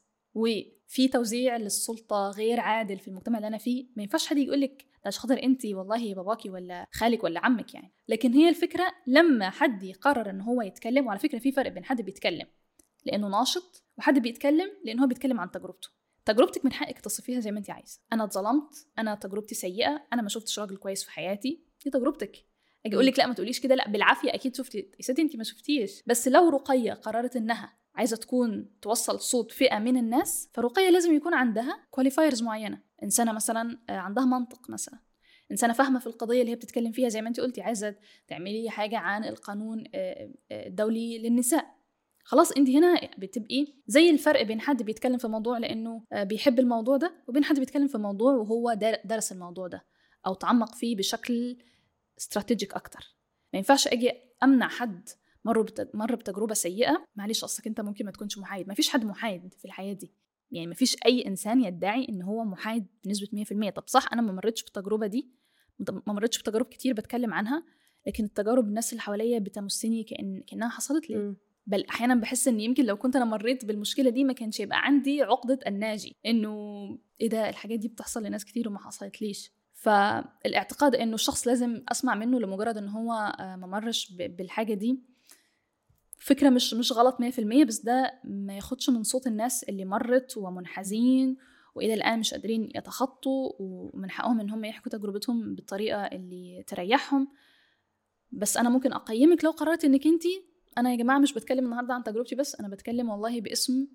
وفي توزيع للسلطه غير عادل في المجتمع اللي انا فيه ما ينفعش حد يقول لك ده عشان خاطر انت والله باباكي ولا خالك ولا عمك يعني لكن هي الفكره لما حد يقرر ان هو يتكلم وعلى فكره في فرق بين حد بيتكلم لانه ناشط وحد بيتكلم لان هو بيتكلم عن تجربته تجربتك من حقك تصفيها زي ما انت عايزه انا اتظلمت انا تجربتي سيئه انا ما شفتش راجل كويس في حياتي دي تجربتك اجي اقول لك لا ما تقوليش كده لا بالعافيه اكيد شفتي يا ستي انت ما شفتيش بس لو رقيه قررت انها عايزه تكون توصل صوت فئه من الناس فرقيه لازم يكون عندها كواليفايرز معينه انسانه مثلا آه، عندها منطق مثلا انسانه فاهمه في القضيه اللي هي بتتكلم فيها زي ما انت قلتي عايزه تعملي حاجه عن القانون آه، آه، الدولي للنساء خلاص انت هنا بتبقي زي الفرق بين حد بيتكلم في موضوع لانه آه، بيحب الموضوع ده وبين حد بيتكلم في موضوع وهو در- درس الموضوع ده او تعمق فيه بشكل استراتيجيك اكتر ما ينفعش اجي امنع حد مر بت... مر بتجربه سيئه معلش اصلك انت ممكن ما تكونش محايد ما فيش حد محايد في الحياه دي يعني ما فيش اي انسان يدعي ان هو محايد بنسبه 100% طب صح انا ما مريتش بالتجربه دي ما مريتش بتجارب كتير بتكلم عنها لكن التجارب الناس اللي حواليا بتمسني كأن كانها حصلت لي مم. بل احيانا بحس ان يمكن لو كنت انا مريت بالمشكله دي ما كانش يبقى عندي عقده الناجي انه ايه ده الحاجات دي بتحصل لناس كتير وما حصلتليش فالاعتقاد انه الشخص لازم اسمع منه لمجرد ان هو آه، ما مرش ب- بالحاجه دي فكره مش مش غلط 100% بس ده ما ياخدش من صوت الناس اللي مرت ومنحازين والى الان مش قادرين يتخطوا ومن حقهم ان هم يحكوا تجربتهم بالطريقه اللي تريحهم بس انا ممكن اقيمك لو قررت انك انت انا يا جماعه مش بتكلم النهارده عن تجربتي بس انا بتكلم والله باسم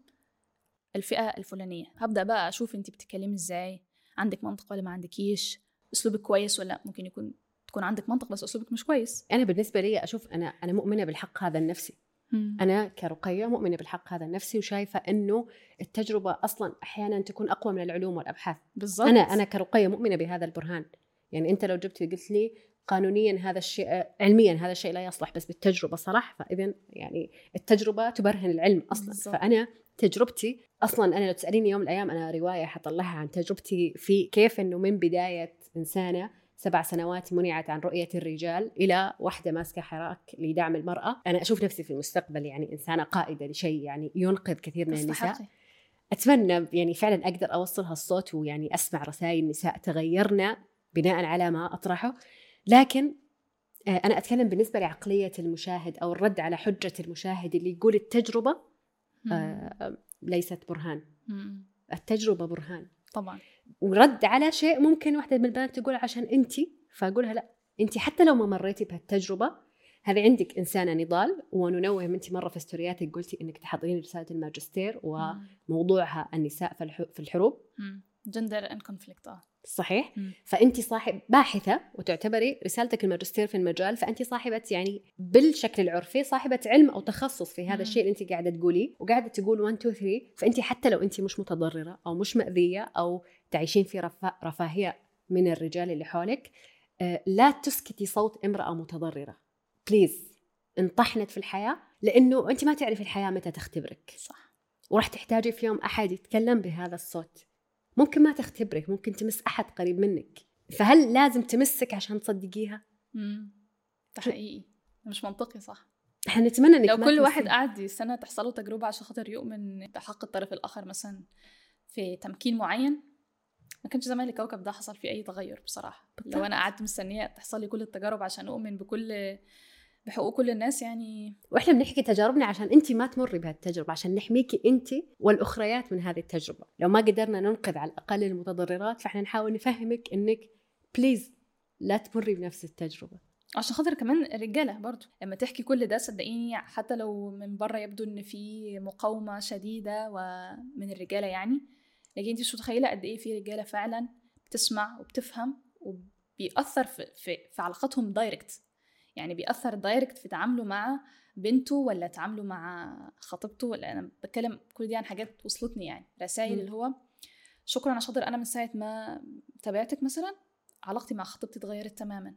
الفئه الفلانيه هبدا بقى اشوف انت بتتكلمي ازاي عندك منطق ولا ما عندكيش اسلوبك كويس ولا ممكن يكون تكون عندك منطق بس اسلوبك مش كويس انا بالنسبه لي اشوف انا انا مؤمنه بالحق هذا النفسي مم. انا كرقيه مؤمنه بالحق هذا النفسي وشايفه انه التجربه اصلا احيانا تكون اقوى من العلوم والابحاث بالظبط انا انا كرقيه مؤمنه بهذا البرهان يعني انت لو جبت قلت لي قانونيا هذا الشيء علميا هذا الشيء لا يصلح بس بالتجربه صلاح فاذا يعني التجربه تبرهن العلم اصلا بالضبط. فانا تجربتي اصلا انا لو تساليني يوم من الايام انا روايه حطلعها عن تجربتي في كيف انه من بدايه انسانه سبع سنوات منعت عن رؤية الرجال إلى واحدة ماسكة حراك لدعم المرأة أنا أشوف نفسي في المستقبل يعني إنسانة قائدة لشيء يعني ينقذ كثير من النساء تستحقي اتمنى يعني فعلا اقدر اوصل هالصوت ويعني اسمع رسائل نساء تغيرنا بناء على ما اطرحه لكن آه، انا اتكلم بالنسبه لعقليه المشاهد او الرد على حجه المشاهد اللي يقول التجربه مم. آه، ليست برهان مم. التجربه برهان طبعا ورد على شيء ممكن واحده من البنات تقول عشان انت فاقولها لا انت حتى لو ما مريتي بهالتجربه هذه عندك انسانه نضال وننوه انت مره في ستورياتك قلتي انك تحضرين رساله الماجستير مم. وموضوعها النساء في الح- في الحروب جندر ان كونفليكت اه صحيح مم. فانت صاحب باحثه وتعتبري رسالتك الماجستير في المجال فانت صاحبه يعني بالشكل العرفي صاحبه علم او تخصص في هذا مم. الشيء اللي انت قاعده تقوليه وقاعده تقول 1 2 3 فانت حتى لو انت مش متضرره او مش ماذيه او تعيشين في رفا رفاهيه من الرجال اللي حولك آه، لا تسكتي صوت امراه متضرره بليز انطحنت في الحياه لانه انت ما تعرفي الحياه متى تختبرك صح وراح تحتاجي في يوم احد يتكلم بهذا الصوت ممكن ما تختبرك ممكن تمس احد قريب منك فهل لازم تمسك عشان تصدقيها مم. ده حقيقي مش منطقي صح احنا نتمنى انك لو ما كل تمسي. واحد قعد سنة تحصل له تجربة عشان خاطر يؤمن بحق الطرف الآخر مثلا في تمكين معين ما كانش زمان الكوكب ده حصل فيه أي تغير بصراحة لو بالضبط. أنا قعدت مستنية تحصل لي كل التجارب عشان أؤمن بكل بحقوق كل الناس يعني واحنا بنحكي تجاربنا عشان انت ما تمري بهالتجربه عشان نحميكي انت والاخريات من هذه التجربه لو ما قدرنا ننقذ على الاقل المتضررات فاحنا نحاول نفهمك انك بليز لا تمري بنفس التجربه عشان خاطر كمان الرجالة برضو لما تحكي كل ده صدقيني حتى لو من بره يبدو ان في مقاومة شديدة ومن الرجالة يعني لكن انت مش متخيلة قد ايه في رجالة فعلا بتسمع وبتفهم وبيأثر في, في, في علاقتهم دايركت يعني بيأثر دايركت في تعامله مع بنته ولا تعامله مع خطيبته ولا انا بتكلم كل دي عن حاجات وصلتني يعني رسائل مم. اللي هو شكرا عشان خاطر انا من ساعة ما تابعتك مثلا علاقتي مع خطيبتي اتغيرت تماما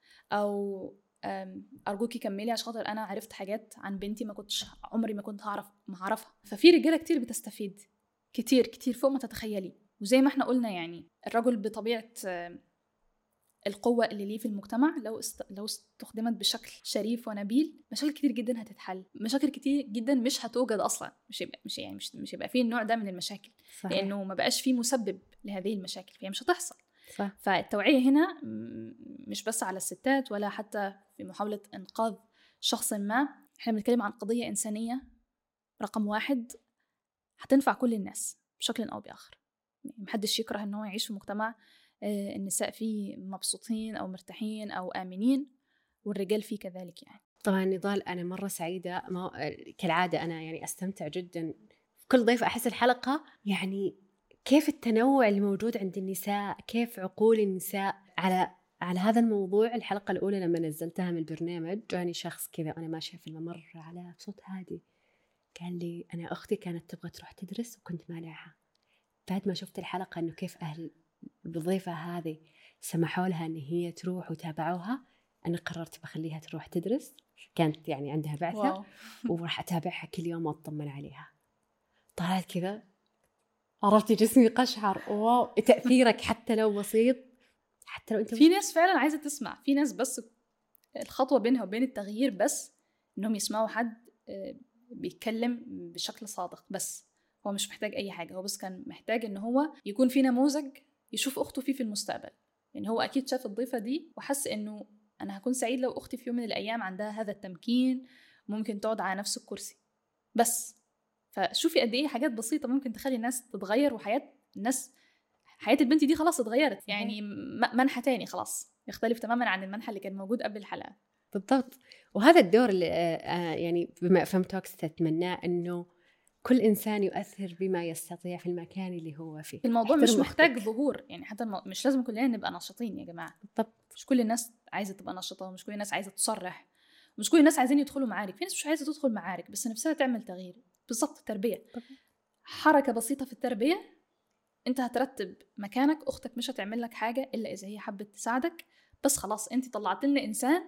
او أم، ارجوكي كملي عشان خاطر انا عرفت حاجات عن بنتي ما كنتش عمري ما كنت هعرف ما اعرفها ففي رجاله كتير بتستفيد كتير كتير فوق ما تتخيلي وزي ما احنا قلنا يعني الرجل بطبيعه أم، القوة اللي ليه في المجتمع لو است... لو استخدمت بشكل شريف ونبيل مشاكل كتير جدا هتتحل مشاكل كتير جدا مش هتوجد اصلا مش يبقى مش يعني مش مش هيبقى فيه النوع ده من المشاكل صحيح لانه ما بقاش فيه مسبب لهذه المشاكل فهي مش هتحصل صح فالتوعية هنا م- مش بس على الستات ولا حتى في محاولة إنقاذ شخص ما احنا بنتكلم عن قضية إنسانية رقم واحد هتنفع كل الناس بشكل أو بآخر يعني محدش يكره إن هو يعيش في مجتمع آه، النساء فيه مبسوطين أو مرتاحين أو آمنين والرجال فيه كذلك يعني طبعا نضال انا مره سعيده ما كالعاده انا يعني استمتع جدا كل ضيف احس الحلقه يعني كيف التنوع الموجود عند النساء كيف عقول النساء على على هذا الموضوع الحلقة الأولى لما نزلتها من البرنامج جاني شخص كذا وأنا ماشية في الممر على صوت هادي قال لي أنا أختي كانت تبغى تروح تدرس وكنت مانعها بعد ما شفت الحلقة إنه كيف أهل الضيفة هذه سمحوا لها إن هي تروح وتابعوها أنا قررت بخليها تروح تدرس كانت يعني عندها بعثة واو وراح أتابعها كل يوم وأطمن عليها طلعت كذا عرفتي جسمي قشعر واو تأثيرك حتى لو بسيط حتى لو أنت في ناس فعلا عايزة تسمع في ناس بس الخطوة بينها وبين التغيير بس إنهم يسمعوا حد آه، بيتكلم بشكل صادق بس هو مش محتاج أي حاجة هو بس كان محتاج إن هو يكون في نموذج يشوف أخته فيه في المستقبل يعني هو أكيد شاف الضيفة دي وحس إنه أنا هكون سعيد لو أختي في يوم من الأيام عندها هذا التمكين ممكن تقعد على نفس الكرسي بس فشوفي قد إيه حاجات بسيطة ممكن تخلي الناس تتغير وحياة الناس حياة البنت دي خلاص اتغيرت يعني م- منحى تاني خلاص يختلف تماما عن المنحى اللي كان موجود قبل الحلقة بالضبط وهذا الدور اللي آه، آه، يعني بما فهم توكس تتمناه انه كل انسان يؤثر بما يستطيع في المكان اللي هو فيه الموضوع مش محتاج ظهور يعني حتى المو... مش لازم كلنا نبقى نشيطين يا جماعه بالضبط مش كل الناس عايزه تبقى نشطه ومش كل الناس عايزه تصرح مش كل الناس عايزين يدخلوا معارك في ناس مش عايزه تدخل معارك بس نفسها تعمل تغيير بالضبط التربيه حركه بسيطه في التربيه انت هترتب مكانك اختك مش هتعمل لك حاجه الا اذا هي حبت تساعدك بس خلاص انت طلعت لنا انسان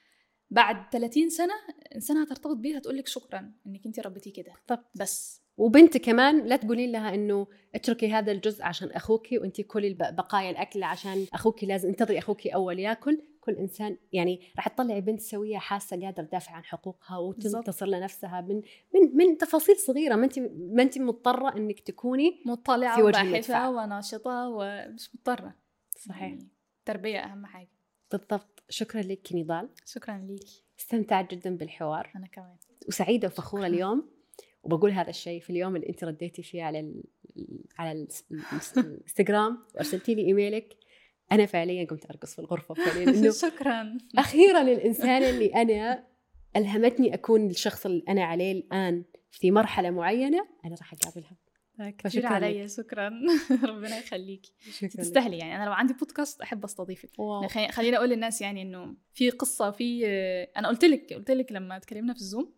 بعد 30 سنه انسان هترتبط بيه هتقول لك شكرا انك انت ربيتيه كده بالضبط بس وبنت كمان لا تقولين لها انه اتركي هذا الجزء عشان اخوك وانت كلي بقايا الاكل عشان اخوك لازم انتظري اخوك اول ياكل كل انسان يعني راح تطلعي بنت سويه حاسه قادره تدافع عن حقوقها وتنتصر لنفسها من من من تفاصيل صغيره ما انت ما انت مضطره انك تكوني مطلعه وباحثه وناشطه ومش مضطره صحيح يعني التربيه اهم حاجه بالضبط شكرا لك نضال شكرا لك استمتعت جدا بالحوار انا كمان وسعيده وفخوره اليوم وبقول هذا الشيء في اليوم اللي انت رديتي فيه على ال على الانستغرام وارسلتي لي ايميلك انا فعليا قمت ارقص في الغرفه فعليا انه شكرا اخيرا الانسان اللي انا الهمتني اكون الشخص اللي انا عليه الان في مرحله معينه انا راح اقابلها كثير علي شكرا ربنا يخليكي تستاهلي يعني انا لو عندي بودكاست احب استضيفك يعني خليني اقول للناس يعني انه في قصه في انا قلت لك قلت لك لما تكلمنا في الزوم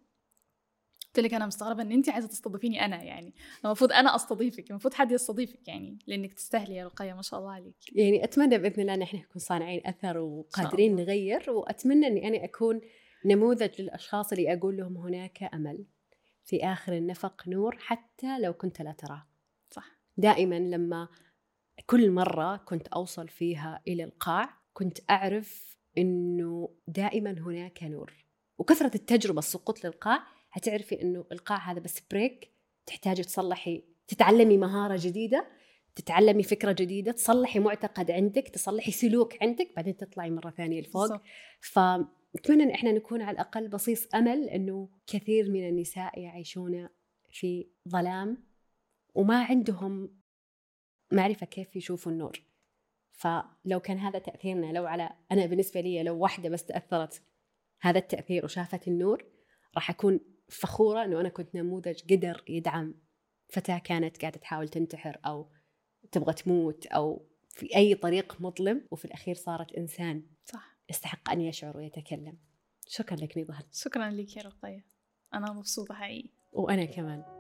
قلت لك انا مستغربه ان انت عايزه تستضيفيني انا يعني المفروض انا استضيفك المفروض حد يستضيفك يعني لانك تستاهلي يا رقيه ما شاء الله عليك يعني اتمنى باذن الله ان احنا نكون صانعين اثر وقادرين نغير واتمنى اني انا اكون نموذج للاشخاص اللي اقول لهم هناك امل في اخر النفق نور حتى لو كنت لا تراه صح دائما لما كل مره كنت اوصل فيها الى القاع كنت اعرف انه دائما هناك نور وكثره التجربه السقوط للقاع حتعرفي انه القاع هذا بس بريك تحتاجي تصلحي تتعلمي مهاره جديده تتعلمي فكره جديده تصلحي معتقد عندك تصلحي سلوك عندك بعدين تطلعي مره ثانيه لفوق فاتمنى ان احنا نكون على الاقل بصيص امل انه كثير من النساء يعيشون في ظلام وما عندهم معرفه كيف يشوفوا النور فلو كان هذا تاثيرنا لو على انا بالنسبه لي لو واحده بس تاثرت هذا التاثير وشافت النور راح اكون فخوره انه انا كنت نموذج قدر يدعم فتاه كانت قاعده تحاول تنتحر او تبغى تموت او في اي طريق مظلم وفي الاخير صارت انسان صح يستحق ان يشعر ويتكلم شكرا لك نضال شكرا لك يا رقيه انا مبسوطه حقيقي وانا كمان